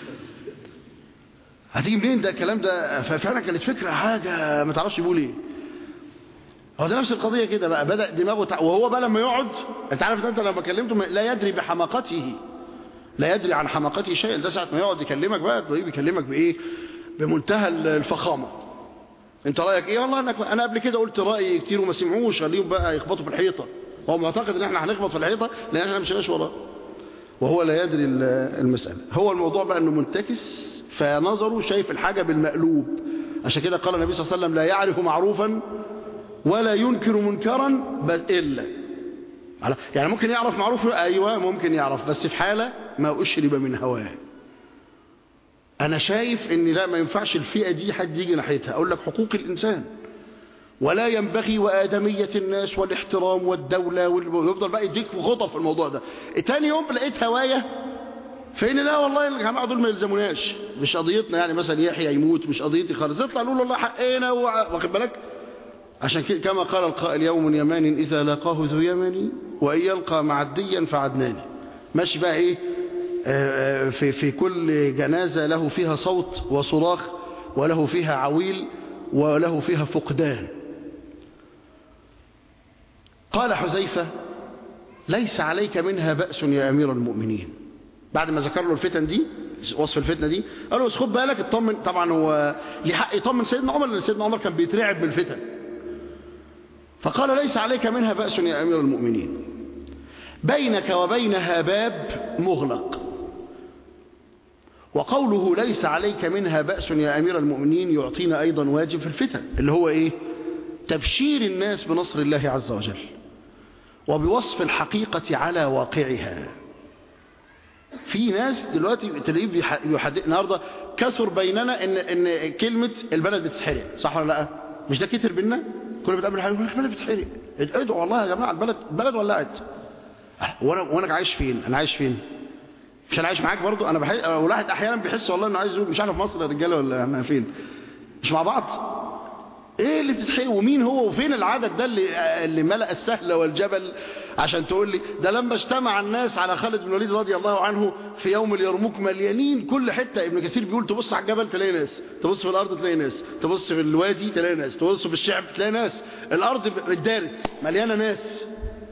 هتيجي منين ده الكلام ده ففعلا كانت فكرة حاجة ما تعرفش يقول ايه هو ده نفس القضية كده بقى بدأ دماغه تع... وهو بقى لما يقعد انت عارف انت لما كلمته لا يدري بحماقته لا يدري عن حماقته شيء ده ساعة ما يقعد يكلمك بقى تلاقيه بيكلمك بايه بمنتهى الفخامة انت رأيك ايه والله انك انا قبل كده قلت رأي كتير وما سمعوش خليهم بقى يخبطوا في الحيطة هو معتقد ان احنا هنخبط في الحيطة لان احنا مش مشيناش وراه وهو لا يدري المسألة هو الموضوع بقى انه منتكس فنظره شايف الحاجة بالمقلوب عشان كده قال النبي صلى الله عليه وسلم لا يعرف معروفا ولا ينكر منكرا بل إلا يعني ممكن يعرف معروف أيوة ممكن يعرف بس في حالة ما أشرب من هواه أنا شايف إن لا ما ينفعش الفئة دي حد يجي ناحيتها أقول لك حقوق الإنسان ولا ينبغي وآدمية الناس والاحترام والدولة ويفضل بقى يديك غطى في الموضوع ده تاني يوم لقيت هواية فإن لا والله الجماعة دول ما يلزموناش مش قضيتنا يعني مثلا يحيى يموت مش قضيتي خالص اطلع نقول والله حقنا واخد بالك عشان كده كما قال القائل يوم يمان إذا لاقاه ذو يمن وإن يلقى معديا فعدنان ماشي بقى إيه آه في, في كل جنازة له فيها صوت وصراخ وله فيها عويل وله فيها فقدان قال حذيفة ليس عليك منها بأس يا أمير المؤمنين بعد ما ذكر له الفتن دي وصف الفتنة دي قال له بس خد بالك اطمن طبعا هو ليه حق يطمن سيدنا عمر لأن سيدنا عمر كان بيترعب من الفتن فقال ليس عليك منها بأس يا أمير المؤمنين بينك وبينها باب مغلق وقوله ليس عليك منها بأس يا أمير المؤمنين يعطينا أيضا واجب في الفتن اللي هو إيه تبشير الناس بنصر الله عز وجل وبوصف الحقيقة على واقعها في ناس دلوقتي تلاقيه بيحدد النهارده كثر بيننا ان ان كلمه البلد بتتحرق صح ولا لا مش ده كتر بينا كل ما بتقابل حاجه يقول لك البلد بتتحرق ادعوا والله يا جماعه البلد البلد ولعت وانا وانا عايش فين انا عايش فين مش انا عايش معاك برضو انا بحس الواحد احيانا بيحس والله انه عايز مش عارف مصر الرجاله ولا احنا فين مش مع بعض ايه اللي بتتحرق ومين هو وفين العدد ده اللي اللي ملأ السهل والجبل عشان تقول لي ده لما اجتمع الناس على خالد بن الوليد رضي الله عنه في يوم اليرموك مليانين كل حتة ابن كثير بيقول تبص على الجبل تلاقي ناس تبص في الارض تلاقي ناس تبص في الوادي تلاقي ناس تبص في الشعب تلاقي ناس الارض اتدارت مليانة ناس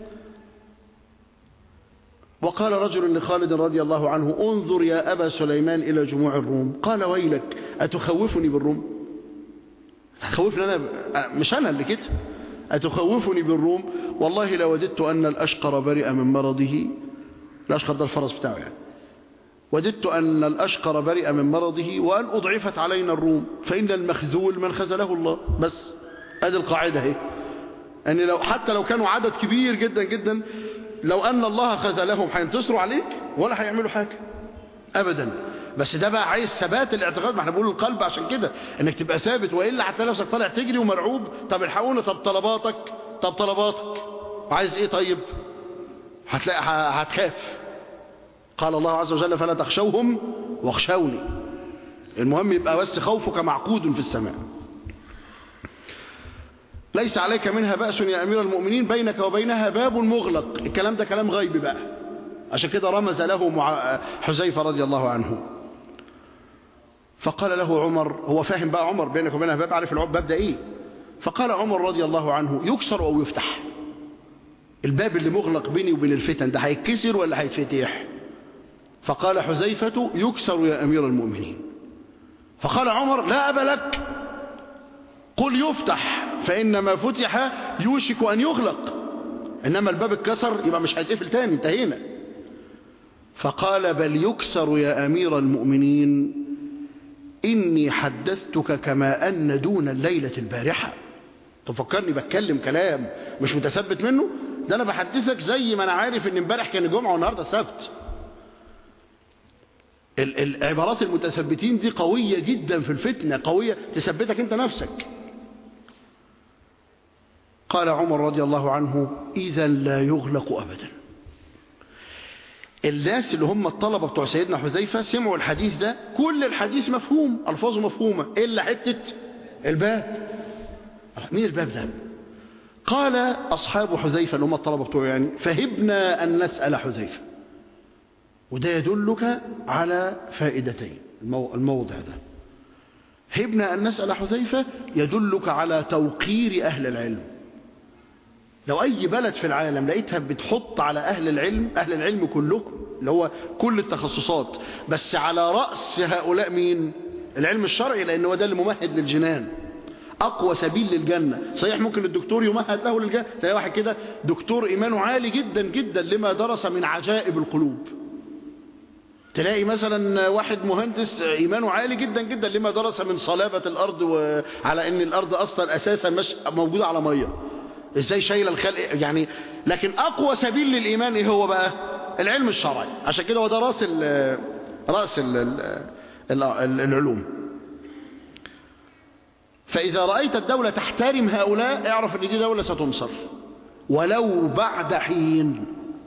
وقال رجل لخالد رضي الله عنه انظر يا أبا سليمان إلى جموع الروم قال ويلك أتخوفني بالروم تخوفني أنا مش أنا اللي كده أتخوفني بالروم والله لوددت أن الأشقر برئ من مرضه الأشقر ده الفرس بتاعه يعني وددت أن الأشقر برئ من مرضه وأن أضعفت علينا الروم فإن المخذول من خذله الله بس هذه القاعدة هي أن لو حتى لو كانوا عدد كبير جدا جدا لو أن الله خذلهم هينتصروا عليك ولا هيعملوا حاجة أبدا بس ده بقى عايز ثبات الاعتقاد ما احنا بنقول القلب عشان كده انك تبقى ثابت والا هتلاقي نفسك طالع تجري ومرعوب طب الحقونا طب طلباتك طب طلباتك عايز ايه طيب هتلاقي هتخاف قال الله عز وجل فلا تخشوهم واخشوني المهم يبقى بس خوفك معقود في السماء ليس عليك منها بأس يا أمير المؤمنين بينك وبينها باب مغلق الكلام ده كلام غيب بقى عشان كده رمز له مع حذيفة رضي الله عنه فقال له عمر هو فاهم بقى عمر بينك وبينها باب عارف الباب ده ايه فقال عمر رضي الله عنه يكسر او يفتح الباب اللي مغلق بيني وبين الفتن ده هيتكسر ولا هيتفتح فقال حذيفة يكسر يا أمير المؤمنين فقال عمر لا أب لك قل يفتح فإن ما فتح يوشك أن يغلق إنما الباب اتكسر يبقى مش هيتقفل تاني انتهينا فقال بل يكسر يا أمير المؤمنين إني حدثتك كما أن دون الليلة البارحة تفكرني بتكلم كلام مش متثبت منه ده أنا بحدثك زي ما أنا عارف إن امبارح كان جمعة والنهاردة سبت العبارات المتثبتين دي قوية جدا في الفتنة قوية تثبتك انت نفسك قال عمر رضي الله عنه إذا لا يغلق أبدا الناس اللي هم الطلبة بتوع سيدنا حذيفة سمعوا الحديث ده كل الحديث مفهوم ألفاظه مفهومة إلا حتة الباب مين الباب ده قال أصحاب حذيفة اللي هم الطلبة بتوعه يعني فهبنا أن نسأل حذيفة وده يدلك على فائدتين الموضع ده هبنا أن نسأل حذيفة يدلك على توقير أهل العلم لو أي بلد في العالم لقيتها بتحط على أهل العلم أهل العلم كلهم اللي هو كل التخصصات بس على رأس هؤلاء مين العلم الشرعي لأنه هو ده اللي ممهد للجنان أقوى سبيل للجنة صحيح ممكن الدكتور يمهد له للجنة تلاقي واحد كده دكتور إيمانه عالي جدا جدا لما درس من عجائب القلوب تلاقي مثلا واحد مهندس إيمانه عالي جدا جدا لما درس من صلابة الأرض وعلى أن الأرض أصلا أساسا مش موجودة على مية ازاي شايل الخلق يعني لكن اقوى سبيل للايمان ايه هو بقى العلم الشرعي عشان كده هو ده راس ال راس ال ال العلوم فاذا رايت الدوله تحترم هؤلاء اعرف ان دي دوله ستنصر ولو بعد حين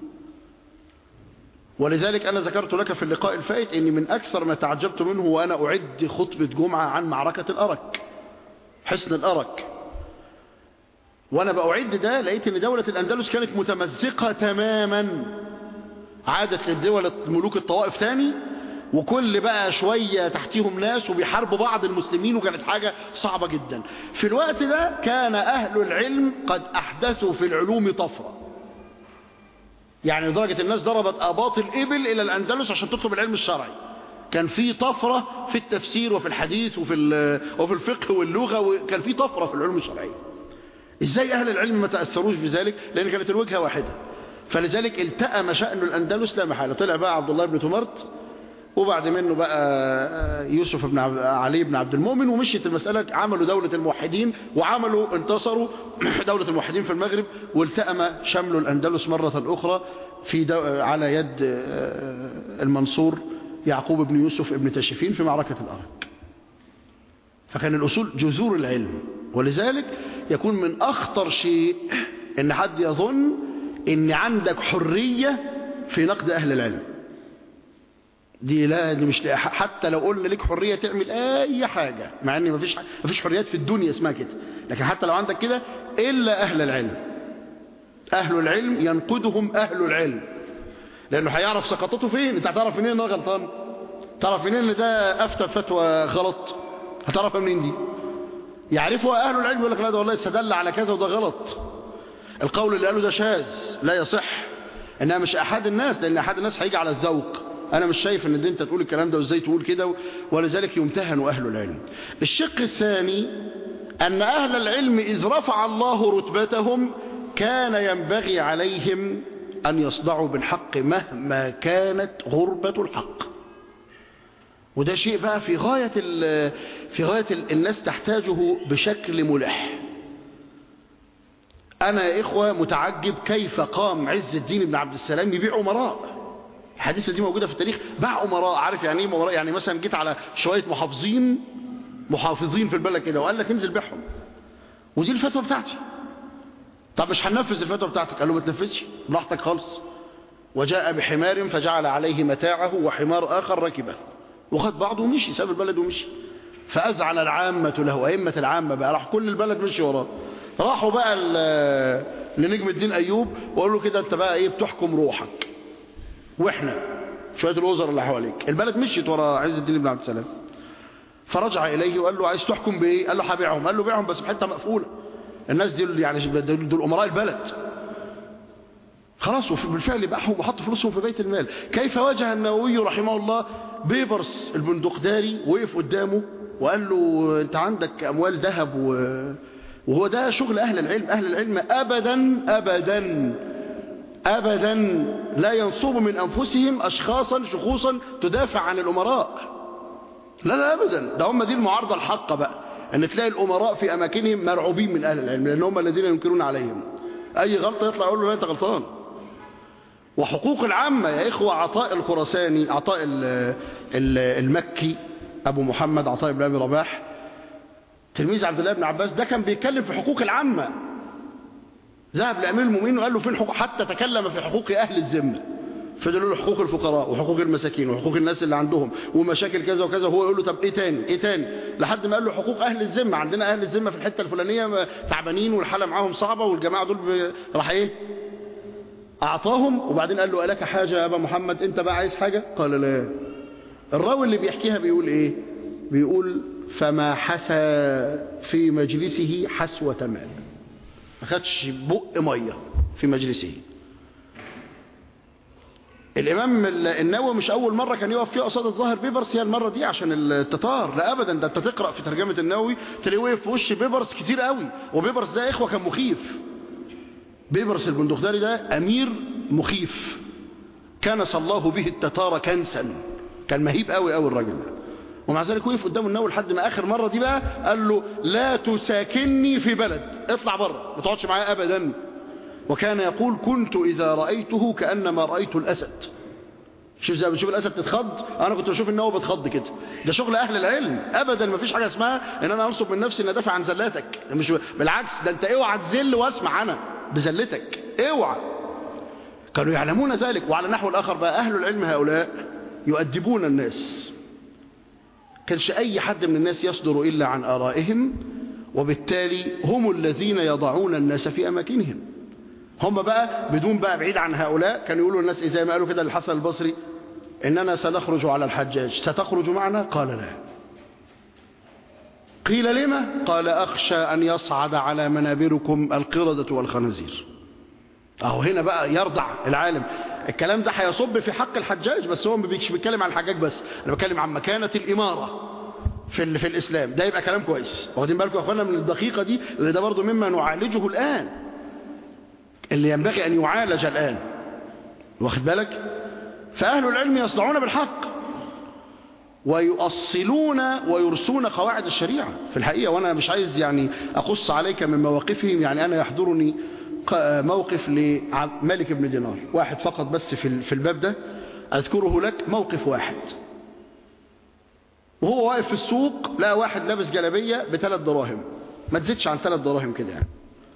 ولذلك انا ذكرت لك في اللقاء الفائت اني من اكثر ما تعجبت منه وانا اعد خطبه جمعه عن معركه الارك حصن الارك وانا بأعد ده لقيت ان دولة الاندلس كانت متمزقة تماما عادت للدول ملوك الطوائف تاني وكل بقى شوية تحتيهم ناس وبيحاربوا بعض المسلمين وكانت حاجة صعبة جدا في الوقت ده كان اهل العلم قد احدثوا في العلوم طفرة يعني لدرجة الناس ضربت اباط الابل الى الاندلس عشان تطلب العلم الشرعي كان في طفرة في التفسير وفي الحديث وفي, وفي الفقه واللغة وكان في طفرة في العلوم الشرعية ازاي اهل العلم ما تأثروش بذلك لان كانت الوجهة واحدة فلذلك التأم شأن الأندلس لا محالة طلع بقى عبد الله بن تمرت وبعد منه بقى يوسف بن عبد علي بن عبد المؤمن ومشيت المسألة عملوا دولة الموحدين وعملوا انتصروا دولة الموحدين في المغرب والتأم شمل الأندلس مرة أخرى في دو على يد المنصور يعقوب بن يوسف ابن تشفين في معركة الأرك فكان الأصول جذور العلم ولذلك يكون من أخطر شيء ان حد يظن ان عندك حرية في نقد أهل العلم دي لا دي مش حتى لو قلنا لك حرية تعمل أي حاجة مع ان مفيش مفيش حريات في الدنيا اسمها كده لكن حتى لو عندك كده إلا أهل العلم أهل العلم ينقدهم أهل العلم لأنه هيعرف سقطته فين انت هتعرف منين انه غلطان تعرف منين ان ده أفتى فتوى غلط هتعرفها منين دي يعرفها أهل العلم يقول لك لا ده والله استدل على كذا وده غلط القول اللي قاله ده شاذ لا يصح انها مش احد الناس لان احد الناس هيجي على الذوق انا مش شايف ان انت تقول الكلام ده وازاي تقول كده ولذلك يمتهن اهل العلم الشق الثاني ان اهل العلم اذ رفع الله رتبتهم كان ينبغي عليهم ان يصدعوا بالحق مهما كانت غربة الحق وده شيء بقى في غاية في غاية الناس تحتاجه بشكل ملح أنا يا إخوة متعجب كيف قام عز الدين بن عبد السلام يبيع أمراء الحديثة دي موجودة في التاريخ باع أمراء عارف يعني إيه أمراء يعني مثلا جيت على شوية محافظين محافظين في البلد كده وقال لك انزل بيعهم ودي الفتوى بتاعتي طب مش هننفذ الفتوى بتاعتك قال له ما تنفذش براحتك خالص وجاء بحمار فجعل عليه متاعه وحمار آخر ركبه وخد بعضه ومشي ساب البلد ومشي فأذعن العامة له أئمة العامة بقى راح كل البلد مشي وراه راحوا بقى لنجم الدين أيوب وقالوا له كده أنت بقى إيه بتحكم روحك وإحنا شوية الوزراء اللي حواليك البلد مشيت ورا عز الدين بن عبد السلام فرجع إليه وقال له عايز تحكم بإيه قال له هبيعهم قال له بيعهم بس بحتة مقفولة الناس دي يعني دول أمراء البلد خلاص وبالفعل باعهم وحط فلوسهم في بيت المال كيف واجه النووي رحمه الله بيبرس البندقداري وقف قدامه وقال له انت عندك اموال ذهب و... وهو ده شغل اهل العلم اهل العلم ابدا ابدا ابدا لا ينصب من انفسهم اشخاصا شخوصا تدافع عن الامراء لا لا ابدا ده هم دي المعارضه الحقه بقى ان تلاقي الامراء في اماكنهم مرعوبين من اهل العلم لان هم الذين ينكرون عليهم اي غلطه يطلع يقول له لا انت غلطان وحقوق العامة يا إخوة عطاء الخرساني عطاء المكي أبو محمد عطاء بن أبي رباح تلميذ عبد الله بن عباس ده كان بيتكلم في حقوق العامة ذهب لأمير المؤمنين وقال له فين حقوق حتى تكلم في حقوق أهل الذمة فدلوا له حقوق الفقراء وحقوق المساكين وحقوق الناس اللي عندهم ومشاكل كذا وكذا وهو يقول له طب ايه تاني ايه تاني لحد ما قال له حقوق اهل الذمه عندنا اهل الذمه في الحته الفلانيه تعبانين والحاله معاهم صعبه والجماعه دول راح ايه أعطاهم وبعدين قال له ألك حاجة يا أبا محمد أنت بقى عايز حاجة قال لا الراوي اللي بيحكيها بيقول إيه بيقول فما حسى في مجلسه حسوة مال ما خدش بق مية في مجلسه الإمام النووي مش أول مرة كان يقف فيها قصاد الظاهر بيبرس هي المرة دي عشان التتار لا أبدا ده أنت تقرأ في ترجمة النووي تلاقيه وقف في وش بيبرس كتير قوي وبيبرس ده إخوة كان مخيف بيبرس البندقداري ده أمير مخيف كان الله به التتار كنسا كان مهيب قوي قوي الراجل ده ومع ذلك وقف قدامه النووي لحد ما آخر مرة دي بقى قال له لا تساكنني في بلد اطلع بره ما تقعدش معايا أبدا وكان يقول كنت إذا رأيته كأنما رأيت الأسد شوف زي بتشوف الأسد تتخض أنا كنت بشوف النووي بتخض كده ده شغل أهل العلم أبدا ما فيش حاجة اسمها إن أنا أنصب من نفسي إن أدافع عن زلاتك مش بالعكس ده أنت اوعى تذل واسمع أنا بزلتك اوعى كانوا يعلمون ذلك وعلى النحو الآخر بقى أهل العلم هؤلاء يؤدبون الناس كانش أي حد من الناس يصدر إلا عن آرائهم وبالتالي هم الذين يضعون الناس في أماكنهم هم بقى بدون بقى بعيد عن هؤلاء كانوا يقولوا الناس زي ما قالوا كده للحسن البصري إننا سنخرج على الحجاج ستخرج معنا قال لا قيل لما قال أخشى أن يصعد على منابركم القردة والخنازير أهو هنا بقى يرضع العالم الكلام ده هيصب في حق الحجاج بس هو مش بيتكلم عن الحجاج بس أنا بتكلم عن مكانة الإمارة في في الإسلام ده يبقى كلام كويس واخدين بالكم يا أخوانا من الدقيقة دي اللي ده برضو مما نعالجه الآن اللي ينبغي أن يعالج الآن واخد بالك فأهل العلم يصدعون بالحق ويؤصلون ويرسون قواعد الشريعة في الحقيقة وأنا مش عايز يعني أقص عليك من مواقفهم يعني أنا يحضرني موقف لملك بن دينار واحد فقط بس في الباب ده أذكره لك موقف واحد وهو واقف في السوق لقى واحد لابس جلبية بثلاث دراهم ما تزيدش عن ثلاث دراهم كده يعني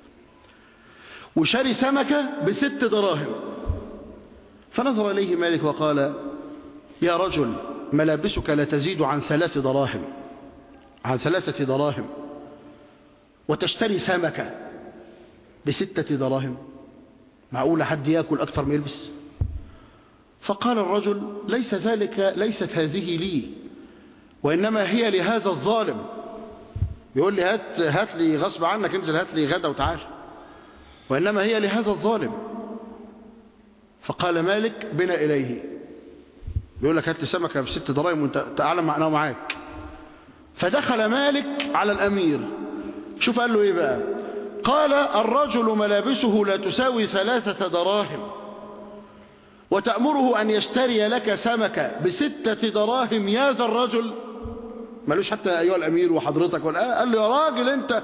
وشاري سمكة بست دراهم فنظر إليه مالك وقال يا رجل ملابسك لا تزيد عن ثلاث دراهم عن ثلاثة دراهم وتشتري سمكة بستة دراهم معقول حد يأكل أكثر من يلبس فقال الرجل ليس ذلك ليست هذه لي وإنما هي لهذا الظالم يقول لي هات, هات لي غصب عنك انزل هات لي غدا وتعال وإنما هي لهذا الظالم فقال مالك بنا إليه بيقول لك هات لي سمكة بست دراهم وانت تعالى معنا معاك فدخل مالك على الأمير شوف قال له ايه بقى قال الرجل ملابسه لا تساوي ثلاثة دراهم وتأمره أن يشتري لك سمكة بستة دراهم يا ذا الرجل ملوش حتى أيها الأمير وحضرتك ولا قال له يا راجل أنت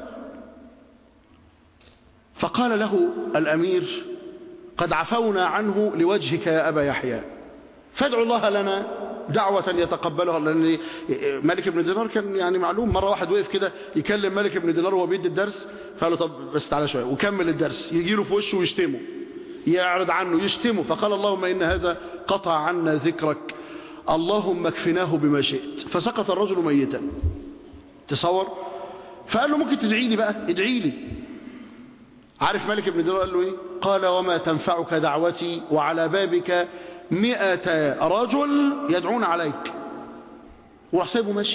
فقال له الأمير قد عفونا عنه لوجهك يا أبا يحيى فادعوا الله لنا دعوة يتقبلها لأن ملك بن دينار كان يعني معلوم مرة واحد وقف كده يكلم ملك بن دينار وهو بيدي الدرس فقال له طب بس تعالى شوية وكمل الدرس يجي له في وشه ويشتمه يعرض عنه يشتمه فقال اللهم إن هذا قطع عنا ذكرك اللهم اكفناه بما شئت فسقط الرجل ميتا تصور فقال له ممكن تدعي لي بقى ادعي لي عارف ملك بن دينار قال له ايه قال وما تنفعك دعوتي وعلى بابك مئة رجل يدعون عليك وراح سايبه ماشي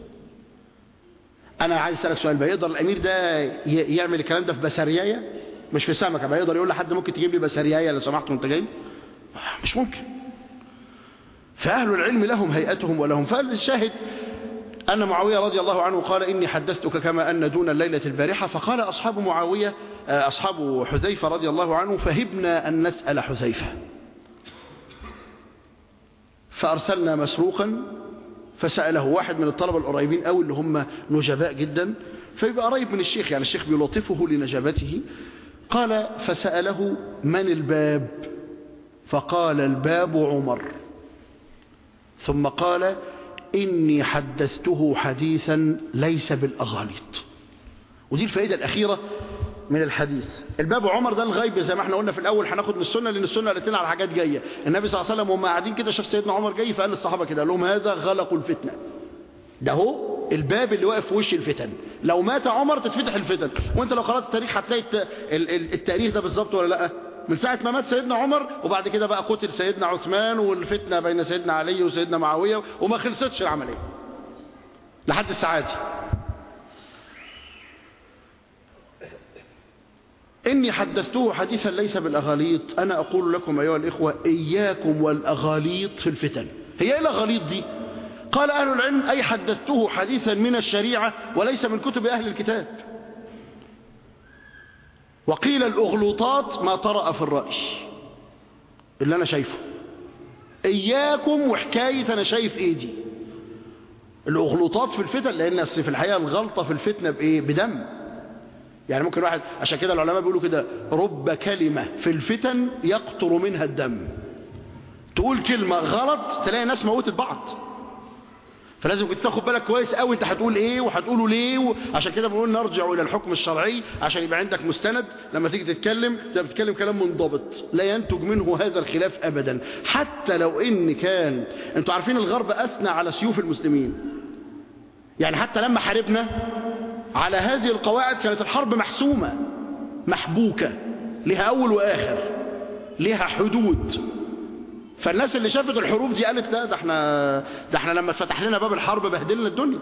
انا عايز اسالك سؤال بقى يقدر الامير ده يعمل الكلام ده في بسريايه مش في سمكه بقى يقدر يقول لحد ممكن تجيب لي بسريايه لو سمحت وانت جاي مش ممكن فاهل العلم لهم هيئتهم ولهم فالشاهد أن معاوية رضي الله عنه قال إني حدثتك كما أن دون الليلة البارحة فقال أصحاب معاوية أصحاب حذيفة رضي الله عنه فهبنا أن نسأل حذيفة فأرسلنا مسروقا فسأله واحد من الطلبة القريبين أو اللي هم نجباء جدا فيبقى قريب من الشيخ يعني الشيخ بيلطفه لنجابته قال فسأله من الباب فقال الباب عمر ثم قال إني حدثته حديثا ليس بالأغاليط ودي الفائدة الأخيرة من الحديث الباب عمر ده الغيب زي ما احنا قلنا في الأول هناخد من السنة لأن السنة قالت لنا على حاجات جاية النبي صلى الله عليه وسلم وهم قاعدين كده شاف سيدنا عمر جاي فقال للصحابة كده قال لهم هذا غلق الفتنة ده هو الباب اللي واقف في وش الفتن لو مات عمر تتفتح الفتن وانت لو قرأت التاريخ هتلاقي التاريخ ده بالظبط ولا لا من ساعة ما مات سيدنا عمر وبعد كده بقى قتل سيدنا عثمان والفتنة بين سيدنا علي وسيدنا معاوية وما خلصتش العملية لحد الساعة دي إني حدثته حديثا ليس بالأغاليط أنا أقول لكم أيها الإخوة إياكم والأغاليط في الفتن هي إيه الأغاليط دي قال أهل العلم أي حدثته حديثا من الشريعة وليس من كتب أهل الكتاب وقيل الأغلوطات ما طرأ في الرأي اللي أنا شايفه إياكم وحكاية أنا شايف إيه دي الأغلوطات في الفتن لأن في الحقيقة الغلطة في الفتنة بإيه بدم يعني ممكن واحد عشان كده العلماء بيقولوا كده رب كلمة في الفتن يقطر منها الدم تقول كلمة غلط تلاقي ناس موتت بعض فلازم كنت تاخد بالك كويس قوي انت هتقول ايه وهتقوله ليه و... عشان كده بنقول نرجع الى الحكم الشرعي عشان يبقى عندك مستند لما تيجي تتكلم تبقى بتتكلم كلام منضبط لا ينتج منه هذا الخلاف ابدا حتى لو ان كان انتوا عارفين الغرب اثنى على سيوف المسلمين يعني حتى لما حاربنا على هذه القواعد كانت الحرب محسومة محبوكة لها اول واخر لها حدود فالناس اللي شافت الحروب دي قالت لا ده احنا ده احنا لما اتفتح لنا باب الحرب بهدلنا الدنيا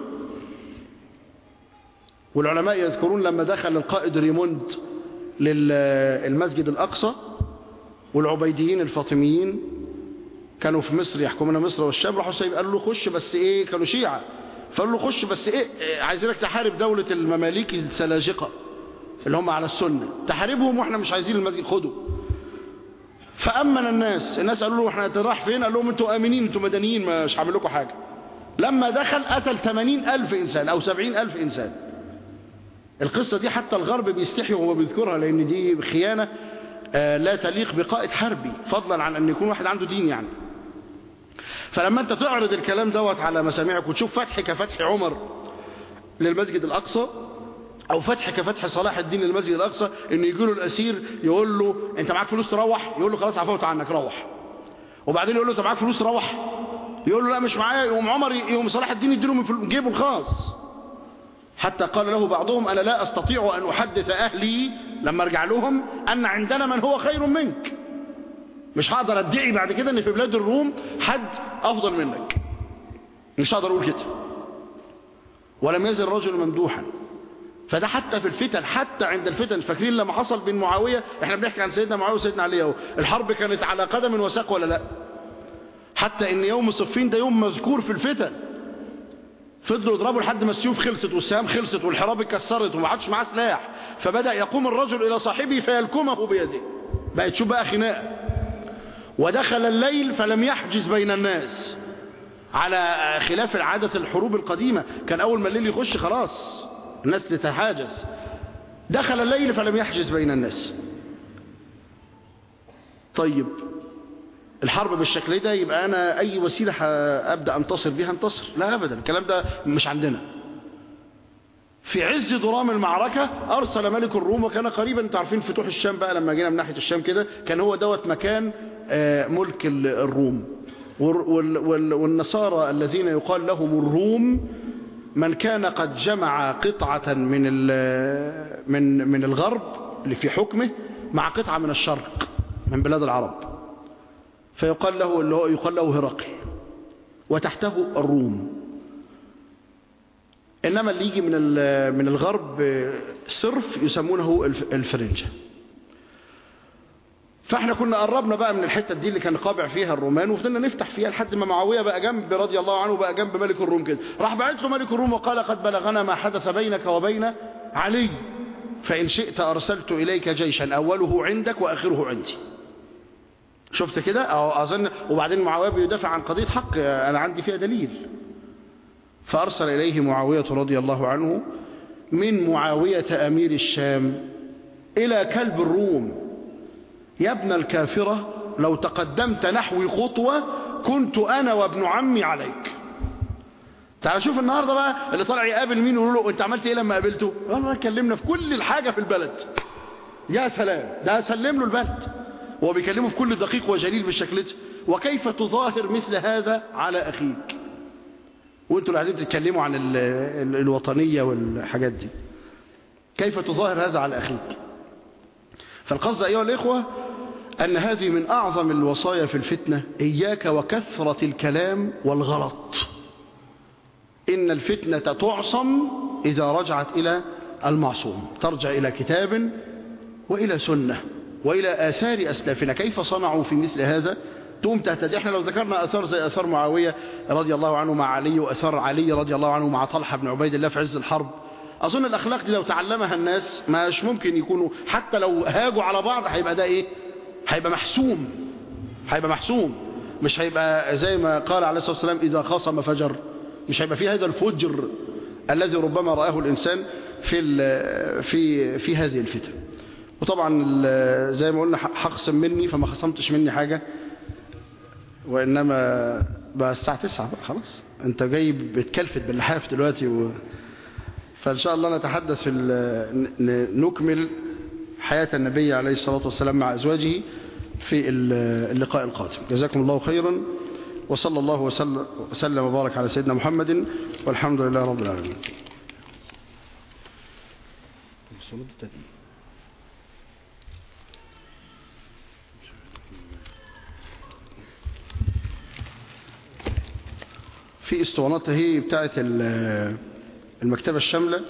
والعلماء يذكرون لما دخل القائد ريموند للمسجد الأقصى والعبيديين الفاطميين كانوا في مصر يحكمون مصر والشام راحوا سايب قالوا له خش بس ايه كانوا شيعة فقالوا له خش بس ايه عايزينك تحارب دولة المماليك السلاجقة اللي هم على السنة تحاربهم واحنا مش عايزين المسجد خدوا فأمن الناس الناس قالوا له احنا رايح فين قال لهم انتوا آمنين انتوا مدنيين مش هعمل لكم حاجة لما دخل قتل 80 ألف إنسان أو 70 ألف إنسان القصة دي حتى الغرب بيستحي وهو بيذكرها لأن دي خيانة آه لا تليق بقائد حربي فضلا عن أن يكون واحد عنده دين يعني فلما أنت تعرض الكلام دوت على مسامعك وتشوف فتح كفتح عمر للمسجد الأقصى أو فتح كفتح صلاح الدين للمسجد الأقصى إن يجي له الأسير يقول له أنت معاك فلوس تروح يقول له خلاص عفوت عنك روح وبعدين يقول له أنت معاك فلوس تروح يقول له لا مش معايا يقوم عمر يقوم صلاح الدين يديله من جيبه الخاص حتى قال له بعضهم أنا لا أستطيع أن أحدث أهلي لما أرجع لهم أن عندنا من هو خير منك مش هقدر أدعي بعد كده أن في بلاد الروم حد أفضل منك مش هقدر أقول كده ولم يزل الرجل ممدوحا فده حتى في الفتن حتى عند الفتن فاكرين لما حصل بين معاوية احنا بنحكي عن سيدنا معاوية وسيدنا علي اهو الحرب كانت على قدم وساق ولا لا حتى ان يوم صفين ده يوم مذكور في الفتن فضلوا يضربوا لحد ما السيوف خلصت والسهام خلصت والحراب اتكسرت وما عادش معاه سلاح فبدأ يقوم الرجل إلى صاحبه فيلكمه بيده بقت شوف بقى خناقه ودخل الليل فلم يحجز بين الناس على خلاف العادة الحروب القديمة كان أول ما الليل يخش خلاص الناس تتحاجز دخل الليل فلم يحجز بين الناس طيب الحرب بالشكل ده يبقى أنا أي وسيلة أبدأ أنتصر بها انتصر لا أبدا الكلام ده مش عندنا في عز ضرام المعركة أرسل ملك الروم وكان قريبا انتوا عارفين فتوح الشام بقى لما جينا من ناحية الشام كده كان هو دوت مكان ملك الروم والنصارى الذين يقال لهم الروم من كان قد جمع قطعة من من من الغرب اللي في حكمه مع قطعة من الشرق من بلاد العرب فيقال له اللي هو يقال له هرقل وتحته الروم إنما اللي يجي من من الغرب صرف يسمونه الفرنجة فاحنا كنا قربنا بقى من الحتة دي اللي كان قابع فيها الرومان وفضلنا نفتح فيها لحد ما معاوية بقى جنب رضي الله عنه بقى جنب ملك الروم كده راح بعت له ملك الروم وقال قد بلغنا ما حدث بينك وبين علي فإن شئت أرسلت إليك جيشا أوله عندك وآخره عندي شفت كده أو أظن وبعدين معاوية بيدافع عن قضية حق أنا عندي فيها دليل فأرسل إليه معاوية رضي الله عنه من معاوية أمير الشام إلى كلب الروم يا ابن الكافرة لو تقدمت نحوي خطوة كنت أنا وابن عمي عليك تعال شوف النهاردة بقى اللي طالع يقابل مين ويقول له انت عملت ايه لما قابلته والله كلمنا في كل الحاجة في البلد يا سلام ده سلم له البلد هو بيكلمه في كل دقيق وجليل بالشكل ده وكيف تظاهر مثل هذا على أخيك وانتوا اللي قاعدين تتكلموا عن ال ال الوطنية والحاجات دي كيف تظاهر هذا على أخيك فالقصد أيها الإخوة أن هذه من أعظم الوصايا في الفتنة إياك وكثرة الكلام والغلط إن الفتنة تعصم إذا رجعت إلى المعصوم ترجع إلى كتاب وإلى سنة وإلى آثار أسلافنا كيف صنعوا في مثل هذا تقوم تهتدي احنا لو ذكرنا أثار زي أثار معاوية رضي الله عنه مع علي وأثار علي رضي الله عنه مع طلحة بن عبيد الله في عز الحرب أظن الأخلاق دي لو تعلمها الناس مش ممكن يكونوا حتى لو هاجوا على بعض هيبقى ده إيه هيبقى محسوم هيبقى محسوم مش هيبقى زي ما قال عليه الصلاة والسلام إذا خاصم فجر مش هيبقى فيه هذا الفجر الذي ربما رآه الإنسان في في في هذه الفتن وطبعا زي ما قلنا حقسم مني فما خصمتش مني حاجة وإنما بقى الساعة 9 بقى خلاص انت جاي بتكلفت باللحاف دلوقتي و... فإن شاء الله نتحدث في نكمل حياة النبي عليه الصلاة والسلام مع أزواجه في اللقاء القادم جزاكم الله خيرا وصلى الله وسلم, وسلم وبارك على سيدنا محمد والحمد لله رب العالمين في اسطوانات هي بتاعت المكتبة الشاملة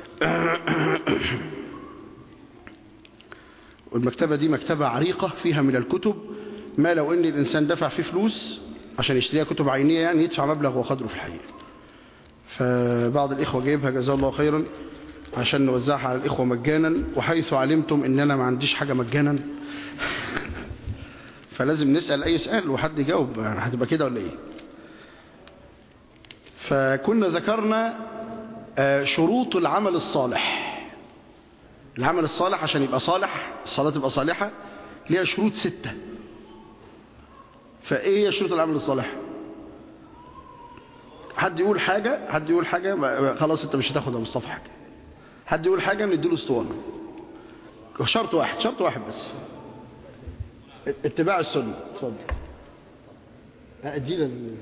والمكتبة دي مكتبة عريقة فيها من الكتب ما لو ان الانسان دفع فيه فلوس عشان يشتريها كتب عينية يعني يدفع مبلغ وقدره في الحقيقة فبعض الإخوة جايبها جزاه الله خيرا عشان نوزعها على الإخوة مجانا وحيث علمتم ان انا ما عنديش حاجة مجانا فلازم نسأل اي سؤال وحد يجاوب هتبقى كده ولا ايه فكنا ذكرنا آه، شروط العمل الصالح العمل الصالح عشان يبقى صالح الصلاة تبقى صالحة ليها شروط ستة فايه هي شروط العمل الصالح حد يقول حاجة حد يقول حاجة ما- ما- خلاص انت مش هتاخد يا مصطفى حاجة حد يقول حاجة نديله اسطوانة شرط واحد شرط واحد بس اتباع السنة اتفضل ادينا ال-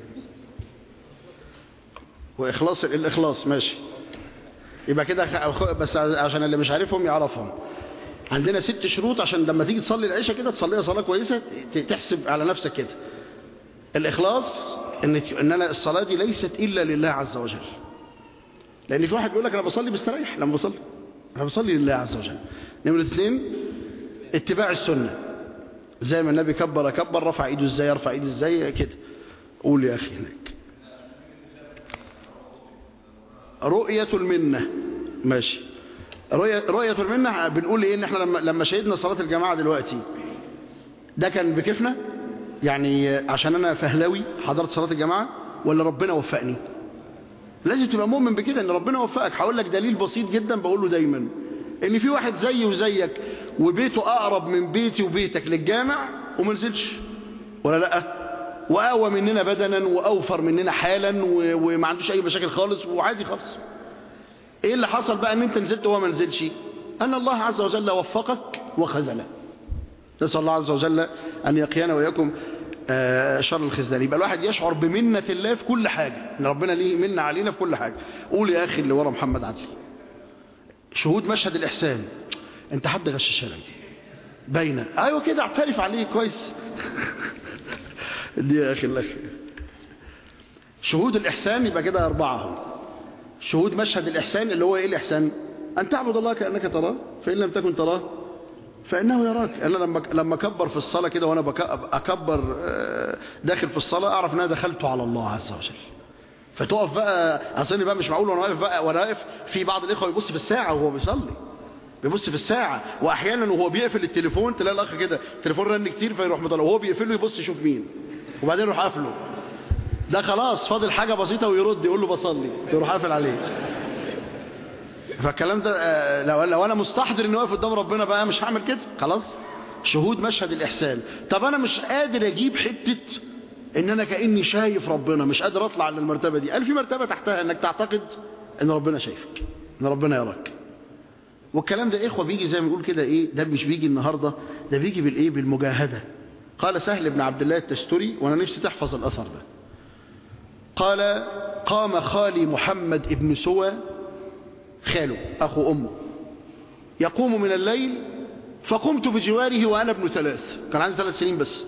واخلاص الاخلاص ماشي يبقى كده خ- بس عشان اللي مش عارفهم يعرفهم عندنا ست شروط عشان لما تيجي تصلي العشاء كده تصليها صلاة كويسة ت- تحسب على نفسك كده الإخلاص إن إن أنا الصلاة دي ليست إلا لله عز وجل لأن في واحد بيقول لك أنا بصلي بستريح لما بصلي أنا بصلي لله عز وجل نمرة اثنين اتباع السنة زي ما النبي كبر كبر رفع ايده ازاي يرفع ايده ازاي كده قول يا أخي هناك رؤية المنة ماشي رؤية, رؤية المنة بنقول ايه ان احنا لما, لما شهدنا صلاة الجماعة دلوقتي ده كان بكيفنا يعني عشان انا فهلاوي حضرت صلاة الجماعة ولا ربنا وفقني لازم تبقى مؤمن بكده ان ربنا وفقك هقول لك دليل بسيط جدا بقوله دايما ان في واحد زيي وزيك وبيته اقرب من بيتي وبيتك للجامع وما نزلش ولا لا واقوى مننا بدنا واوفر مننا حالا و- وما عندوش اي مشاكل خالص وعادي خالص ايه اللي حصل بقى ان انت نزلت وهو ما نزلش ان الله عز وجل وفقك وخذله نسال الله عز وجل ان يقينا واياكم آه، شر الخذلان يبقى الواحد يشعر بمنة الله في كل حاجة ان ربنا ليه منة علينا في كل حاجة قول يا اخي اللي ورا محمد عدلي شهود مشهد الاحسان انت حد غششها لك باينه ايوه كده اعترف عليه كويس دي يا اخي الله خير. شهود الاحسان يبقى كده اربعه اهو شهود مشهد الإحسان اللي هو إيه الإحسان أن تعبد الله كأنك تراه فإن لم تكن تراه فإنه يراك أنا لما لما أكبر في الصلاة كده وأنا بك- أكبر آه، داخل في الصلاة أعرف أن أنا دخلت على الله عز وجل فتقف بقى أصلي بقى مش معقول وأنا واقف بقى وأنا واقف في بعض الإخوة يبص في الساعة وهو بيصلي بيبص في الساعة وأحيانا وهو بيقفل التليفون تلاقي الأخ كده التليفون رن كتير فيروح مطلع وهو بيقفله يبص يشوف مين وبعدين يروح قافله ده خلاص فاضل حاجة بسيطة ويرد يقول له بصلي يروح قافل عليه فالكلام ده آه، لو, لو انا مستحضر اني واقف قدام ربنا بقى مش هعمل كده خلاص شهود مشهد الاحسان طب انا مش قادر اجيب حتة ان انا كاني شايف ربنا مش قادر اطلع للمرتبة دي قال في مرتبة تحتها انك تعتقد ان ربنا شايفك ان ربنا يراك والكلام ده اخوة بيجي زي ما بنقول كده ايه ده مش بيجي النهاردة ده بيجي بالايه بالمجاهدة قال سهل بن عبد الله التستري وانا نفسي تحفظ الاثر ده قال قام خالي محمد ابن سوى خاله أخو أمه يقوم من الليل فقمت بجواره وأنا ابن ثلاث كان عندي ثلاث سنين بس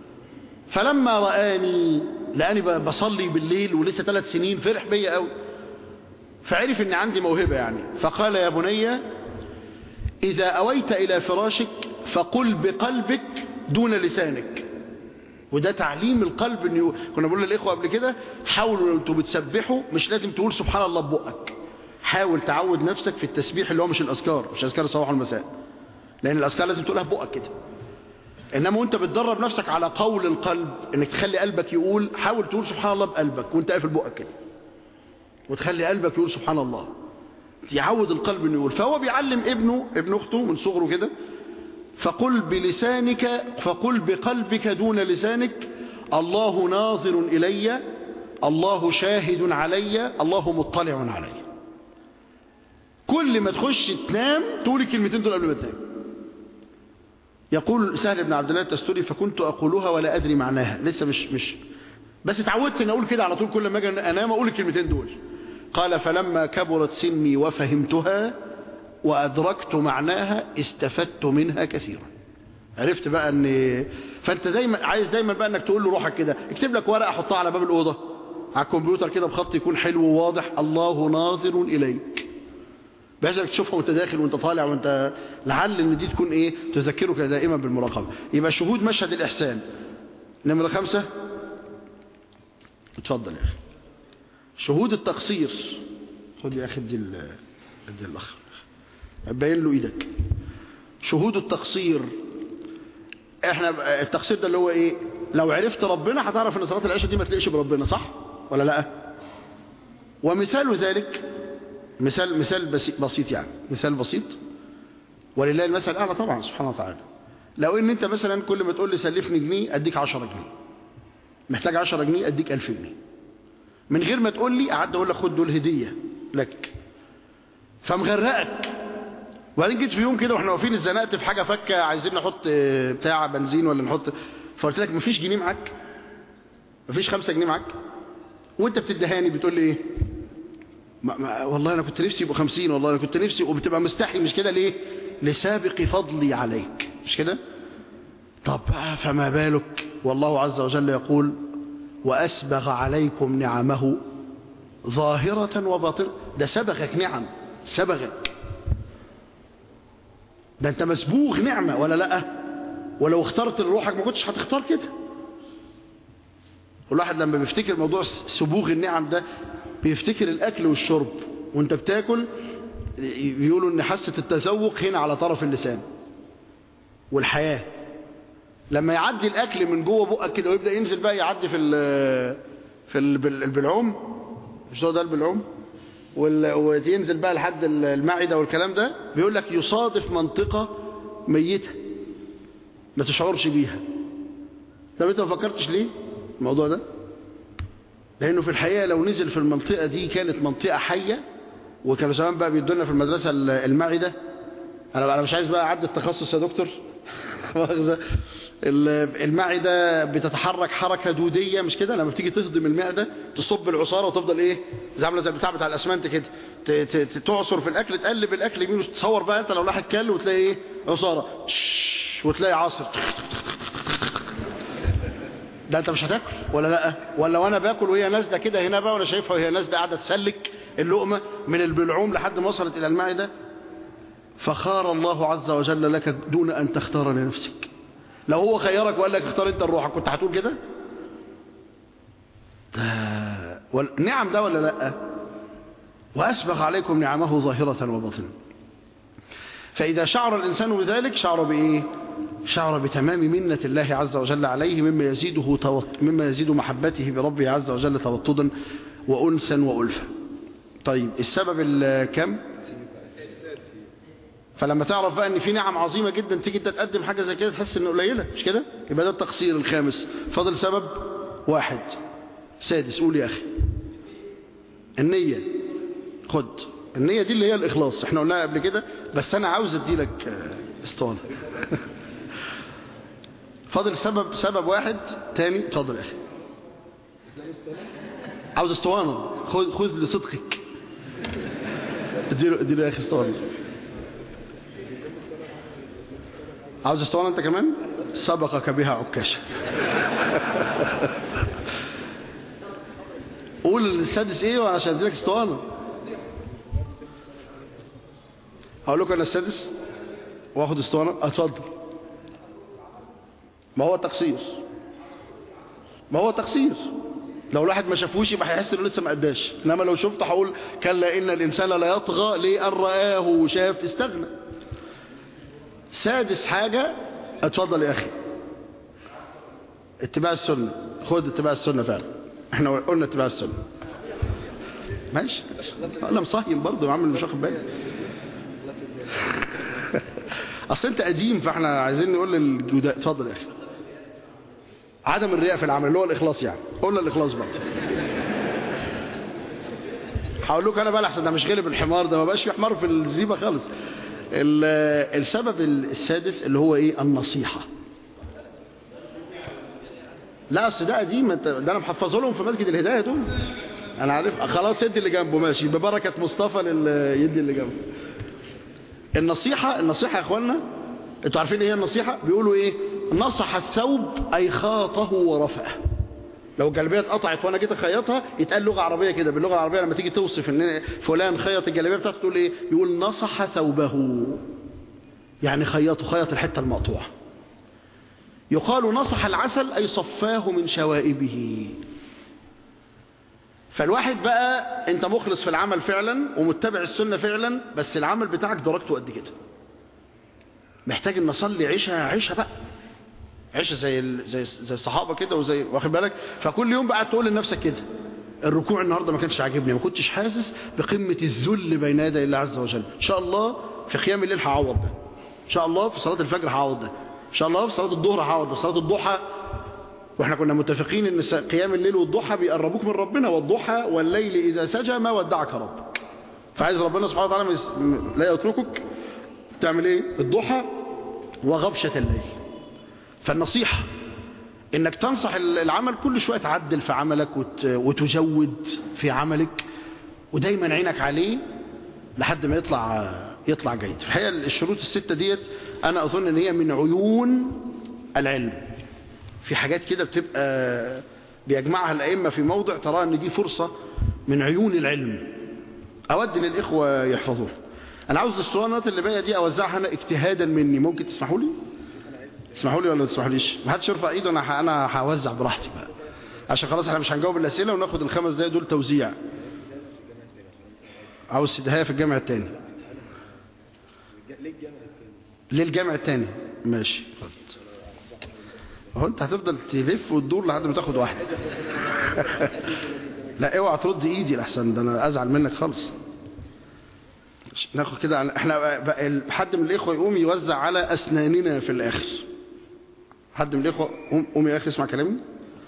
فلما رآني لأني بصلي بالليل ولسه ثلاث سنين فرح بيا قوي فعرف ان عندي موهبة يعني فقال يا بني إذا أويت إلى فراشك فقل بقلبك دون لسانك وده تعليم القلب انه كنا بنقول للاخوه قبل كده حاولوا انتوا بتسبحوا مش لازم تقول سبحان الله ببقك حاول تعود نفسك في التسبيح اللي هو مش الاذكار مش اذكار الصباح والمساء لان الاذكار لازم تقولها ببقك كده انما وانت بتدرب نفسك على قول القلب انك تخلي قلبك يقول حاول تقول سبحان الله بقلبك وانت قافل بقك كده وتخلي قلبك يقول سبحان الله يعود القلب انه يقول فهو بيعلم ابنه ابن اخته من صغره كده فقل بلسانك فقل بقلبك دون لسانك الله ناظر إلي الله شاهد علي الله مطلع علي كل ما تخش تنام تقول الكلمتين دول قبل ما تنام يقول سهل بن عبد الله التستوري فكنت أقولها ولا أدري معناها لسه مش مش بس اتعودت ان اقول كده على طول كل ما اجي انام اقول الكلمتين دول قال فلما كبرت سني وفهمتها وأدركت معناها استفدت منها كثيرا عرفت بقى ان فانت دايما عايز دايما بقى انك تقول له روحك كده اكتب لك ورقه حطها على باب الاوضه على الكمبيوتر كده بخط يكون حلو وواضح الله ناظر اليك بحيث انك تشوفها وانت داخل وانت طالع وانت لعل ان دي تكون ايه تذكرك دائما بالمراقبه يبقى شهود مشهد الاحسان نمره خمسة اتفضل يا اخي شهود التقصير خد يا اخي ادي ال- ادي الاخ باين له ايدك شهود التقصير احنا التقصير ده اللي هو ايه لو عرفت ربنا هتعرف ان صلاه العشاء دي ما تلاقيش بربنا صح ولا لا ومثال ذلك مثال مثال بسيط يعني مثال بسيط ولله المثل الأعلى طبعا سبحانه وتعالى لو ان انت مثلا كل ما تقول لي سلفني جنيه اديك 10 جنيه محتاج 10 جنيه اديك 1000 جنيه من غير ما تقول لي قعدت اقول لك خد دول هديه لك فمغرقك وبعدين جيت في يوم كده واحنا واقفين اتزنقت في حاجه فكه عايزين نحط بتاع بنزين ولا نحط فقلت لك مفيش جنيه معاك مفيش 5 جنيه معاك وانت بتدهاني بتقول لي ايه ما ما والله انا كنت نفسي يبقوا 50 والله انا كنت نفسي وبتبقى مستحي مش كده ليه لسابق فضلي عليك مش كده طب فما بالك والله عز وجل يقول وأسبغ عليكم نعمه ظاهرة وباطنة ده سبغك نعم سبغك ده انت مسبوغ نعمة ولا لا ولو اخترت لروحك ما كنتش هتختار كده الواحد لما بيفتكر موضوع سبوغ النعم ده بيفتكر الأكل والشرب وانت بتاكل بيقولوا ان حاسة التذوق هنا على طرف اللسان والحياة لما يعدي الاكل من جوه بقك كده ويبدا ينزل بقى يعدي في ال في البلعوم مش ده البلعوم وينزل بقى لحد المعده والكلام ده بيقول لك يصادف منطقه ميته ما تشعرش بيها طب انت ما فكرتش ليه الموضوع ده لانه في الحقيقه لو نزل في المنطقه دي كانت منطقه حيه وكانوا زمان بقى بيدونا في المدرسه المعده انا انا مش عايز بقى اعدي التخصص يا دكتور المعدة بتتحرك حركة دودية مش كده لما بتيجي تصدم المعدة تصب العصارة وتفضل ايه زي عامله زي البتاع بتاع الاسمنت كده تعصر في الاكل تقلب الاكل يمين وتصور بقى انت لو لاحق كل وتلاقي ايه عصارة وتلاقي عاصر ده انت مش هتاكل ولا لا ولا وانا باكل وهي نازله كده هنا بقى وانا شايفها وهي نازله قاعده تسلك اللقمه من البلعوم لحد ما وصلت الى المعده فخار الله عز وجل لك دون ان تختار لنفسك لو هو خيرك وقال لك اختار انت الروح كنت هتقول كده نعم ده ولا لا وأسبغ عليكم نعمه ظاهرة وباطنة فإذا شعر الإنسان بذلك شعر بإيه شعر بتمام منة الله عز وجل عليه مما يزيده توط... مما يزيد محبته بربه عز وجل توطدا وأنسا وألفا طيب السبب الكم فلما تعرف بقى ان في نعم عظيمة جدا تيجي انت تقدم حاجة زي كده تحس انه قليلة مش كده يبقى ده التقصير الخامس فاضل سبب واحد سادس قول يا اخي النية خد النية دي اللي هي الاخلاص احنا قلناها قبل كده بس انا عاوز اديلك اسطوانة فاضل سبب سبب واحد تاني اتفضل يا اخي عاوز اسطوانة خذ خذ لصدقك اديله اديله يا اخي اسطوانة عاوز اسطوانة انت كمان سبقك بها عكاشة قول السادس ايه وانا عشان اديلك اسطوانة هقول لكم انا السادس واخد اسطوانة اتفضل ما هو تقصير ما هو تقصير لو الواحد ما شافوش يبقى هيحس انه لسه ما اداش انما لو شفته هقول كلا ان الانسان لا يطغى لان رآه وشاف استغنى سادس حاجة اتفضل يا اخي اتباع السنة خد اتباع السنة فعلا احنا قلنا اتباع السنة ماشي انا مصهين برضه عامل مش واخد بالي اصل انت قديم فاحنا عايزين نقول للجداء اتفضل يا اخي عدم الرياء في العمل اللي هو الاخلاص يعني قلنا الاخلاص برضه هقول لكم انا بقى احسن ده مش غالب الحمار ده ما بقاش في حمار في الزيبه خالص السبب السادس اللي هو ايه النصيحة لا اصل ده قديم ده انا محفظه لهم في مسجد الهداية دول انا عارف خلاص يدي اللي جنبه ماشي ببركة مصطفى يدي اللي جنبه النصيحة النصيحة يا اخوانا انتوا عارفين ايه النصيحة بيقولوا ايه نصح الثوب اي خاطه ورفعه لو الجلابيه اتقطعت وانا جيت اخيطها يتقال لغه عربيه كده باللغه العربيه لما تيجي توصف ان فلان خيط الجلابيه بتاعته تقول ايه يقول نصح ثوبه يعني خيطه خيط الحته المقطوعه يقال نصح العسل اي صفاه من شوائبه فالواحد بقى انت مخلص في العمل فعلا ومتبع السنه فعلا بس العمل بتاعك درجته قد كده محتاج ان نصلي عيشه عيشه بقى عيشه زي ال... زي زي الصحابه كده وزي واخد بالك فكل يوم بقى تقول لنفسك كده الركوع النهاردة ما كانش عاجبني ما كنتش حاسس بقمة الذل بين يدي الله عز وجل إن شاء الله في قيام الليل هعوض ده إن شاء الله في صلاة الفجر هعوض ده إن شاء الله في صلاة الظهر هعوض ده صلاة الضحى واحنا كنا متفقين ان قيام الليل والضحى بيقربوك من ربنا والضحى والليل اذا سجى ما ودعك ربك فعايز ربنا سبحانه وتعالى لا يتركك تعمل ايه الضحى وغبشة الليل فالنصيحة انك تنصح العمل كل شوية تعدل في عملك وتجود في عملك ودايما عينك عليه لحد ما يطلع يطلع جيد في الحقيقة الشروط الستة ديت انا اظن ان هي من عيون العلم في حاجات كده بتبقى بيجمعها الأئمة في موضع ترى ان دي فرصة من عيون العلم أود للإخوة يحفظوها أنا عاوز الاسطوانات اللي باقيه دي أوزعها أنا اجتهادا مني ممكن تسمحوا لي تسمحوا لي ولا ما تسمحوليش ما حدش يرفع ايده أنا أنا هوزع براحتي بقى عشان خلاص احنا مش هنجاوب الأسئلة وناخد الخمس دقايق دول توزيع عاوز تدهية في الجامع التاني ليه الجامع التاني ماشي هو انت هتفضل تلف وتدور لحد ما تاخد واحده لا اوعى ترد ايدي لحسن ده انا ازعل منك خالص ناخد كده احنا حد من الاخوه يقوم يوزع على اسناننا في الاخر حد من الاخوه قوم قوم يا اخي اسمع كلامي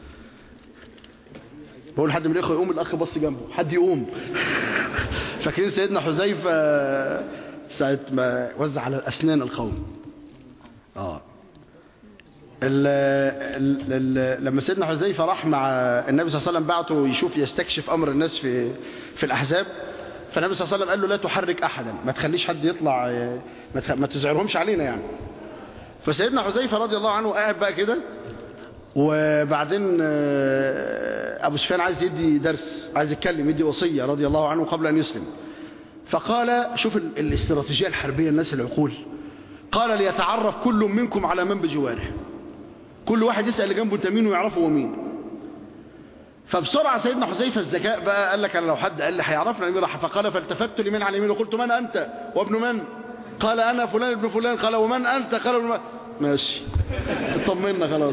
بقول حد من الاخوه يقوم الاخ بص جنبه حد يقوم فاكرين سيدنا حذيفه ساعه ما وزع على الاسنان القوم اه ال ال ال لما سيدنا حذيفه راح مع النبي صلى الله عليه وسلم بعته يشوف يستكشف امر الناس في في الاحزاب فالنبي صلى الله عليه وسلم قال له لا تحرك احدا ما تخليش حد يطلع ما, ما تزعرهمش علينا يعني فسيدنا حذيفه رضي الله عنه قاعد بقى كده وبعدين ابو سفيان عايز يدي درس عايز يتكلم يدي وصيه رضي الله عنه قبل ان يسلم فقال شوف الاستراتيجيه الحربيه الناس العقول قال ليتعرف كل منكم على من بجواره كل واحد يسأل اللي جنبه انت مين ويعرفه هو مين فبسرعة سيدنا حذيفة الذكاء بقى قال لك أنا لو حد قال لي هيعرفنا مين راح فقال فالتفت لمن على يمين وقلت من أنت وابن من قال أنا فلان ابن فلان قال ومن أنت قال ابن من ماشي اطمنا خلاص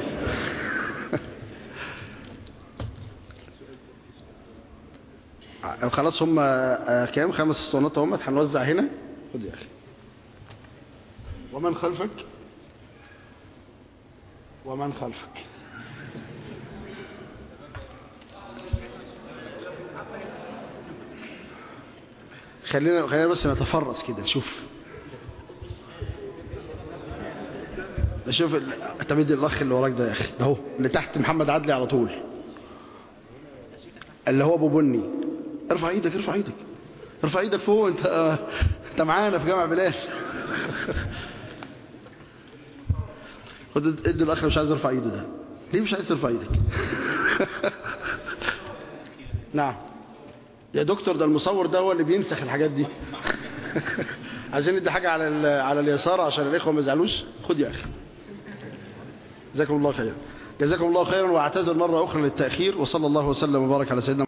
خلاص هم كام خمس اسطوانات هم هنوزع هنا خد يا أخي ومن خلفك ومن خلفك خلينا خلينا بس نتفرس كده نشوف نشوف ال... تمد الاخ اللي وراك ده يا اخي اهو اللي تحت محمد عدلي على طول اللي هو ابو بني ارفع ايدك ارفع ايدك ارفع ايدك فوق انت آه... انت معانا في جامع بلال خد ادي الاخ مش عايز يرفع ايده ده ليه مش عايز ترفع ايدك نعم يا دكتور ده المصور ده هو اللي بينسخ الحاجات دي عايزين ندي حاجه على على اليسار عشان الاخوه ما يزعلوش خد يا اخي جزاكم الله خيرا جزاكم الله خيرا واعتذر مره اخرى للتاخير وصلى الله وسلم وبارك على سيدنا